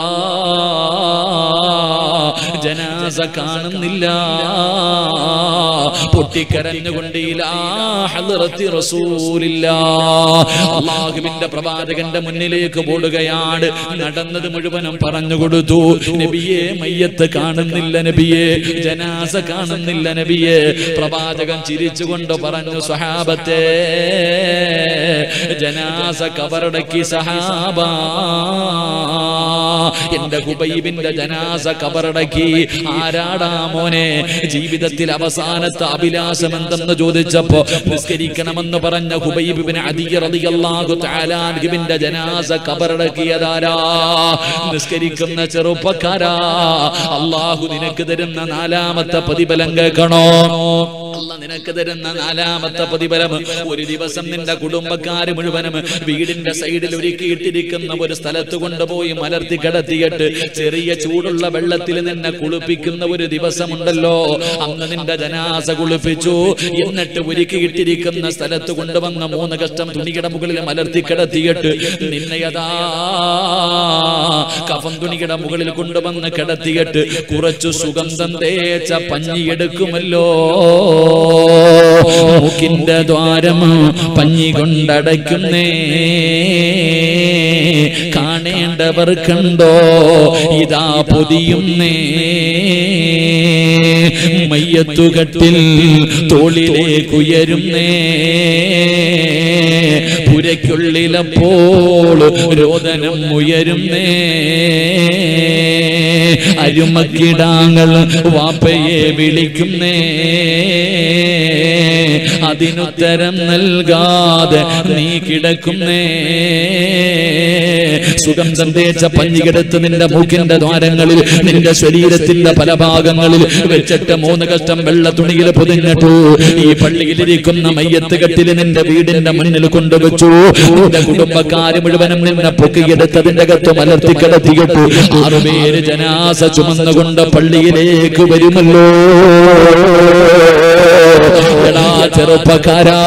ജനാസ കാണുന്നില്ല പൊട്ടിക്കരഞ്ഞുകൊണ്ട് ഇലാ ഹദ്റത്തി റസൂലില്ല അള്ളാഹുവിന്റെ പ്രവാചകന്റെ മുന്നിലേക്ക് ഓടുകയാണ് നടന്നത് മുഴുവനും പറഞ്ഞു കൊടുത്തു നബിയെ മയ്യത്ത് കാണുന്നില്ല നബിയെ ജനാസ കാണുന്നില്ല നബിയെ പ്രവാചകൻ ചിരിച്ചുകൊണ്ട് പറഞ്ഞു സഹാബത്തെ ജനാസ കബറടക്കി സഹാബ എന്റെ ഹുബൈബിന്റെ ജനാസ കബറടക്കി ആരാടാ മോനെ ജീവിതത്തിൽ അവസാനത്തെ അഭിലാഷം എന്തെന്ന് ചോദിച്ചപ്പോ നിസ്കരിക്കണമെന്ന് പറഞ്ഞ ഹുബൈബിന് അധികറിയാഹു താലാൻഹിബിന്റെ ജനാസ കബറടക്കിയതാരാ നിസ്കരിക്കുന്ന ചെറുപ്പക്കാരാ അള്ളാഹു നിനക്ക് തരുന്ന നാലാമത്തെ പ്രതിഫലം കേൾക്കണോ അല്ല നിനക്ക് തരുന്ന നാലാമത്തെ പ്രതിഫലം ഒരു ദിവസം നിന്റെ കുടുംബക്കാര് മുഴുവനും വീടിന്റെ സൈഡിൽ ഒരുക്കിയിട്ടിരിക്കുന്ന ഒരു സ്ഥലത്ത് കൊണ്ടുപോയി മലർത്തി കിടത്തിയിട്ട് ചെറിയ ചൂടുള്ള വെള്ളത്തിൽ നിന്നെ കുളിപ്പിക്കുന്ന ഒരു ദിവസമുണ്ടല്ലോ അന്ന് നിന്റെ ജനാസ കുളിപ്പിച്ചു എന്നിട്ട് ഒരുക്കിയിട്ടിരിക്കുന്ന സ്ഥലത്ത് കൊണ്ടുവന്ന മൂന്ന് കഷ്ടം തുണിയുടെ മുകളിൽ മലർത്തി കിടത്തിയിട്ട് നിന്നെ യഥാ കഫം തുണിയുടെ മുകളിൽ കൊണ്ടുവന്ന് കിടത്തിയിട്ട് കുറച്ചു സുഗന്ധം തേച്ച പഞ്ഞിയെടുക്കുമല്ലോ മൂക്കിന്റെ ദ്വാരം പഞ്ഞി കൊണ്ടടയ്ക്കുന്നേ കാണേണ്ടവർ കണ്ടോ ഇതാ പൊതിയുന്നേ മയ്യത്തുകട്ടിൽ തോളിലേക്കുയരുന്നേ പുരയ്ക്കുള്ളിലപ്പോൾ രോദനം ഉയരുന്നേ അരുമക്കിടാങ്ങൾ വാപ്പയെ വിളിക്കുന്നേ അതിനുത്തരം നൽകാതെ നീ കിടക്കുന്നേ സുഗന്ധം തേച്ച പഞ്ഞികെടുത്ത് നിന്റെ മൂക്കിന്റെ ദ്വാരങ്ങളിൽ നിന്റെ ശരീരത്തിന്റെ പല ഭാഗങ്ങളിൽ വെച്ചിട്ട് മൂന്ന് കഷ്ടം വെള്ള തുണിയിൽ പൊതിഞ്ഞിട്ടു ഈ പള്ളിയിലിരിക്കുന്ന മയ്യത്ത് കെട്ടിൽ നിന്റെ വീടിന്റെ മുന്നിൽ കൊണ്ടുവച്ചു നിന്റെ കുടുംബക്കാര് മുഴുവനും നിന്നെ പൊക്കിയെടുത്തതിന്റെ അകത്ത് മലർത്തി കിടത്തിയിട്ടു ആറുപേര് ജനാസ ചുമന്നുകൊണ്ട് പള്ളിയിലേക്ക് വരുമല്ലോ എടാ ചെറുപ്പക്കാരാ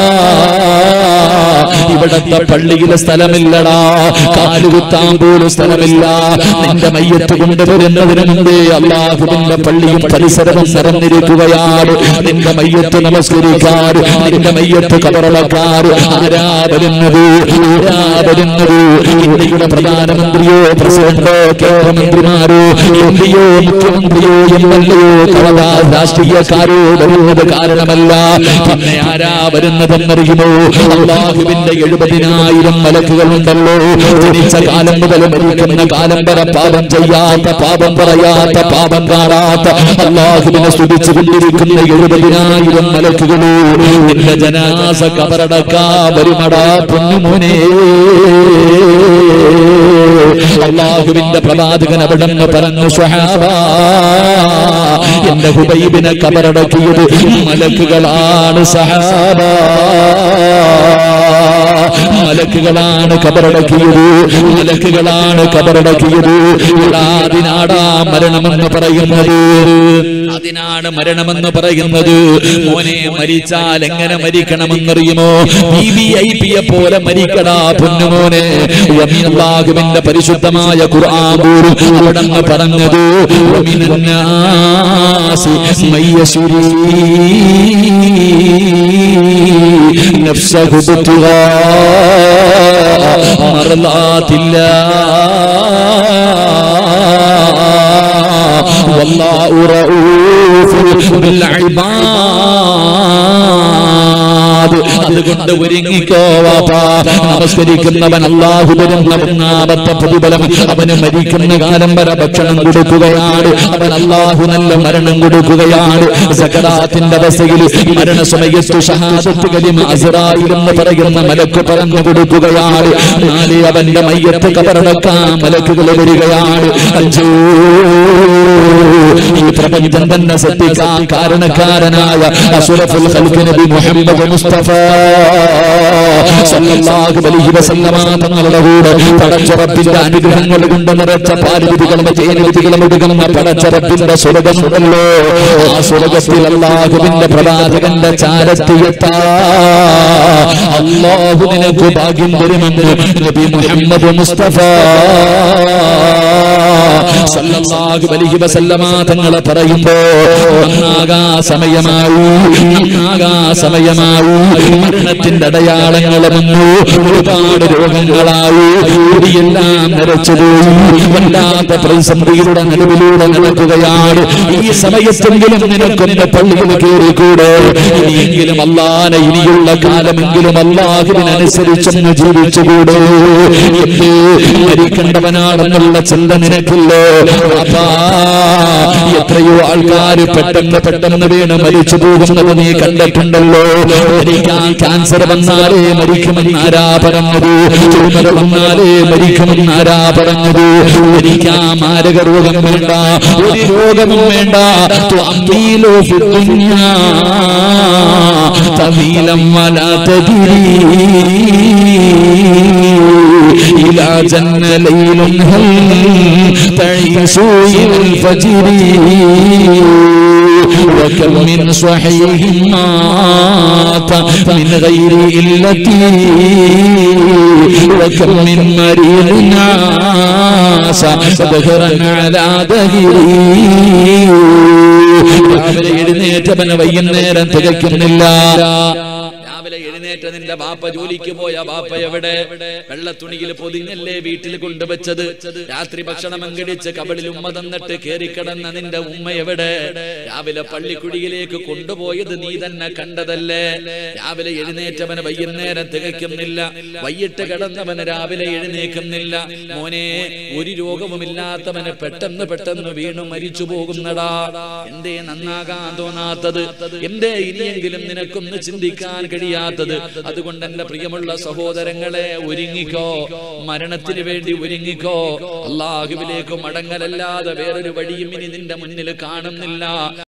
ഇവിടത്തെ പള്ളിയിലെ സ്ഥലമില്ലടാ കാലുകുത്താൻ പോലും സ്ഥലമില്ല നിന്റെ മയ്യത്ത് കൊണ്ടുവരുന്നതിന് മുമ്പേ അള്ളാഹുവിന്റെ പള്ളിയും പരിസരവും നിറഞ്ഞിരിക്കുകയാണ് നിന്റെ മയ്യത്ത് നമസ്കരിക്കാൻ നിന്റെ മയ്യത്ത് കബറളക്കാർ ആരാ വരുന്നത് ആരാ വരുന്നത് ഇന്ത്യയുടെ പ്രധാനമന്ത്രിയോ പ്രസിഡന്റോ കേന്ദ്രമന്ത്രിമാരോ എംപിയോ മുഖ്യമന്ത്രിയോ എം എൽ എയോ കളവ രാഷ്ട്രീയക്കാരോ വരുന്നത് കാരണമല്ല പിന്നെ ആരാ വരുന്നതെന്നറിയുമോ അള്ളാഹുവിന്റെ എഴുപതിനായിരം മലക്കുകളുണ്ടല്ലോ ജനിച്ച കാലം മുതൽ മരിക്കുന്ന കാലം വരെ പാപം ചെയ്യാത്ത പാപം പറയാത്ത പാപം കാണാത്ത അള്ളാഹുവിനെ സ്തുതിച്ചു കൊണ്ടിരിക്കുന്ന എഴുപതിനായിരം മലക്കുകളോ നിന്റെ ജനാസ കബറടക്കാ വരുമടാ പൊന്നുമോനെ അള്ളാഹുവിന്റെ പ്രവാചകൻ അവിടെ നിന്ന് പറഞ്ഞു സ്വഹാബ എന്റെ ഹുബൈബിനെ കബറടക്കിയത് മലക്കുകളാണ് സഹാബ മലക്കുകളാണ് കബറടക്കിയത് മലക്കുകളാണ് കബറടക്കിയത് എടാ, അതിനാടാ മരണമെന്ന് പറയുന്നത് അതിനാണ് മരണമെന്ന് പറയുന്നത് മോനെ മരിച്ചാൽ എങ്ങനെ മരിക്കണമെന്നറിയുമോ ബി ബി ഐ പിയെ പോലെ മരിക്കടാ പൊന്നുമോനെ അള്ളാഹുവിന്റെ പരിശുദ്ധമായ ഖുർആൻ പോലും അവിടെന്ന് പറഞ്ഞത് വമിനന്നാസി മയ്യശുരീ نفسه ابتغاء مرضات الله والله رؤوف بالعباد അതുകൊണ്ട് ഒരുങ്ങിക്കോ വാപ്പാ നമസ്കരിക്കുന്നവൻ അള്ളാഹു തരുന്ന ഒന്നാമത്തെ പ്രതിഫലം അവന് മരിക്കുന്ന കാലം വരെ ഭക്ഷണം കൊടുക്കുകയാണ് അവൻ അള്ളാഹു നല്ല മരണം കൊടുക്കുകയാണ് സകറാത്തിന്റെ അവസ്ഥയിൽ മരണസമയത്തു ഷഹാദത്ത് കലിമ അസറായിൽ എന്ന് പറയുന്ന മലക്ക് പറഞ്ഞു കൊടുക്കുകയാണ് നാളെ അവന്റെ മയ്യത്ത് കബറടക്കാൻ മലക്കുകൾ വരികയാണ് അഞ്ചോ ഈ പ്രപഞ്ചം തന്നെ സത്യക്കാൻ കാരണക്കാരനായ അസുറഫുൽ ഖൽഖ് നബി മുഹമ്മദ് മുസ്തഫ സല്ലല്ലാഹു അലൈഹി വസല്ലമ തങ്ങളുടെ കൂടെ പടച്ചറപ്പിന്റെ അനുഗ്രഹങ്ങൾ കൊണ്ട് നിറച്ച പാലുവിധികളും ജയനിധികളും ഒടുകുന്ന പടച്ചറപ്പിന്റെ സ്വർഗമുണ്ടല്ലോ ആ സ്വർഗത്തിൽ അള്ളാഹുവിന്റെ പ്രവാചകന്റെ ചാരത്തിയെത്താ അള്ളാഹു നിനക്ക് ഭാഗ്യം തരുമെന്ന് നബി മുഹമ്മദ് മുസ്തഫ സല്ലല്ലാഹു അലൈഹി വസല്ലമ തങ്ങളെ പറയുമ്പോ നന്നാകാ സമയമായി നന്നാകാ സമയമായി മരണത്തിന്റെ അടയാളങ്ങൾ വന്നു ഒരുപാട് രോഗങ്ങളായി ഇതെല്ലാം നിറച്ചുപോയി വല്ലാത്ത പ്രതിസന്ധിയുടെ നടുവിലൂടെ നടക്കുകയാണ് ഈ സമയത്തെങ്കിലും നിനക്കൊന്ന് പള്ളിയിൽ കയറിക്കൂടെ ഇനിയെങ്കിലും അള്ളാനെ ഇനിയുള്ള കാലമെങ്കിലും അള്ളാഹുവിനനുസരിച്ചൊന്ന് ജീവിച്ചുകൂടെ എന്ത് മരിക്കേണ്ടവനാണെന്നുള്ള ചിന്ത നിനക്കില്ലോ അപ്പാ എത്രയോ ആൾക്കാർ പെട്ടെന്ന് പെട്ടെന്ന് വീണ് മരിച്ചു പോകുന്നത് നീ കണ്ടിട്ടുണ്ടല്ലോ മരിക്കാൻ ക്യാൻസർ വന്നാലേ മരിക്കുമെന്ന് ആരാ പറഞ്ഞത് ട്യൂമർ വന്നാലേ മരിക്കുമെന്ന് ആരാ പറഞ്ഞത് മരിക്കാൻ മാരക രോഗം വേണ്ട ഒരു രോഗവും വേണ്ട അമ്മീലോ തമീലം إلى جن ليل هل تعيش إلى الفجر وكم من صحيح مات من غير إلة وكم من مريض ناس دهرا على دهري രാവിലെ എഴുന്നേറ്റവന് വൈകുന്നേരം തികയ്ക്കുന്നില്ല രാവിലെ എഴുന്നേറ്റ നിന്റെ ബാപ്പ ജോലിക്ക് പോയ ബാപ്പ എവിടെ വെള്ള തുണിയിൽ പൊതിഞ്ഞല്ലേ വീട്ടിൽ കൊണ്ടുവച്ചത് രാത്രി ഭക്ഷണം അങ്കടിച്ച് കബളിൽ ഉമ്മ തന്നിട്ട് കേറിക്കിടന്ന നിന്റെ ഉമ്മ എവിടെ രാവിലെ പള്ളിക്കുടിയിലേക്ക് കൊണ്ടുപോയത് നീ തന്നെ കണ്ടതല്ലേ രാവിലെ എഴുന്നേറ്റവന് വൈകുന്നേരം തികയ്ക്കുന്നില്ല വൈകിട്ട് കിടന്നവന് രാവിലെ എഴുന്നേക്കുന്നില്ല മോനെ ഒരു രോഗവുമില്ലാത്തവന് പെട്ടെന്ന് പെട്ടെന്ന് വീണു മരിച്ചു പോകുന്നടാ എന്തേ നന്നാകാൻ തോന്നാത്തത് എന്തേ ഇനിയെങ്കിലും നിനക്കൊന്ന് ചിന്തിക്കാൻ കഴിയാത്തത് അതുകൊണ്ട് എന്റെ പ്രിയമുള്ള സഹോദരങ്ങളെ ഒരുങ്ങിക്കോ മരണത്തിന് വേണ്ടി ഒരുങ്ങിക്കോ അള്ളാഹുവിലേക്ക് മടങ്ങലല്ലാതെ വേറൊരു വഴിയും ഇനി നിന്റെ മുന്നിൽ കാണുന്നില്ല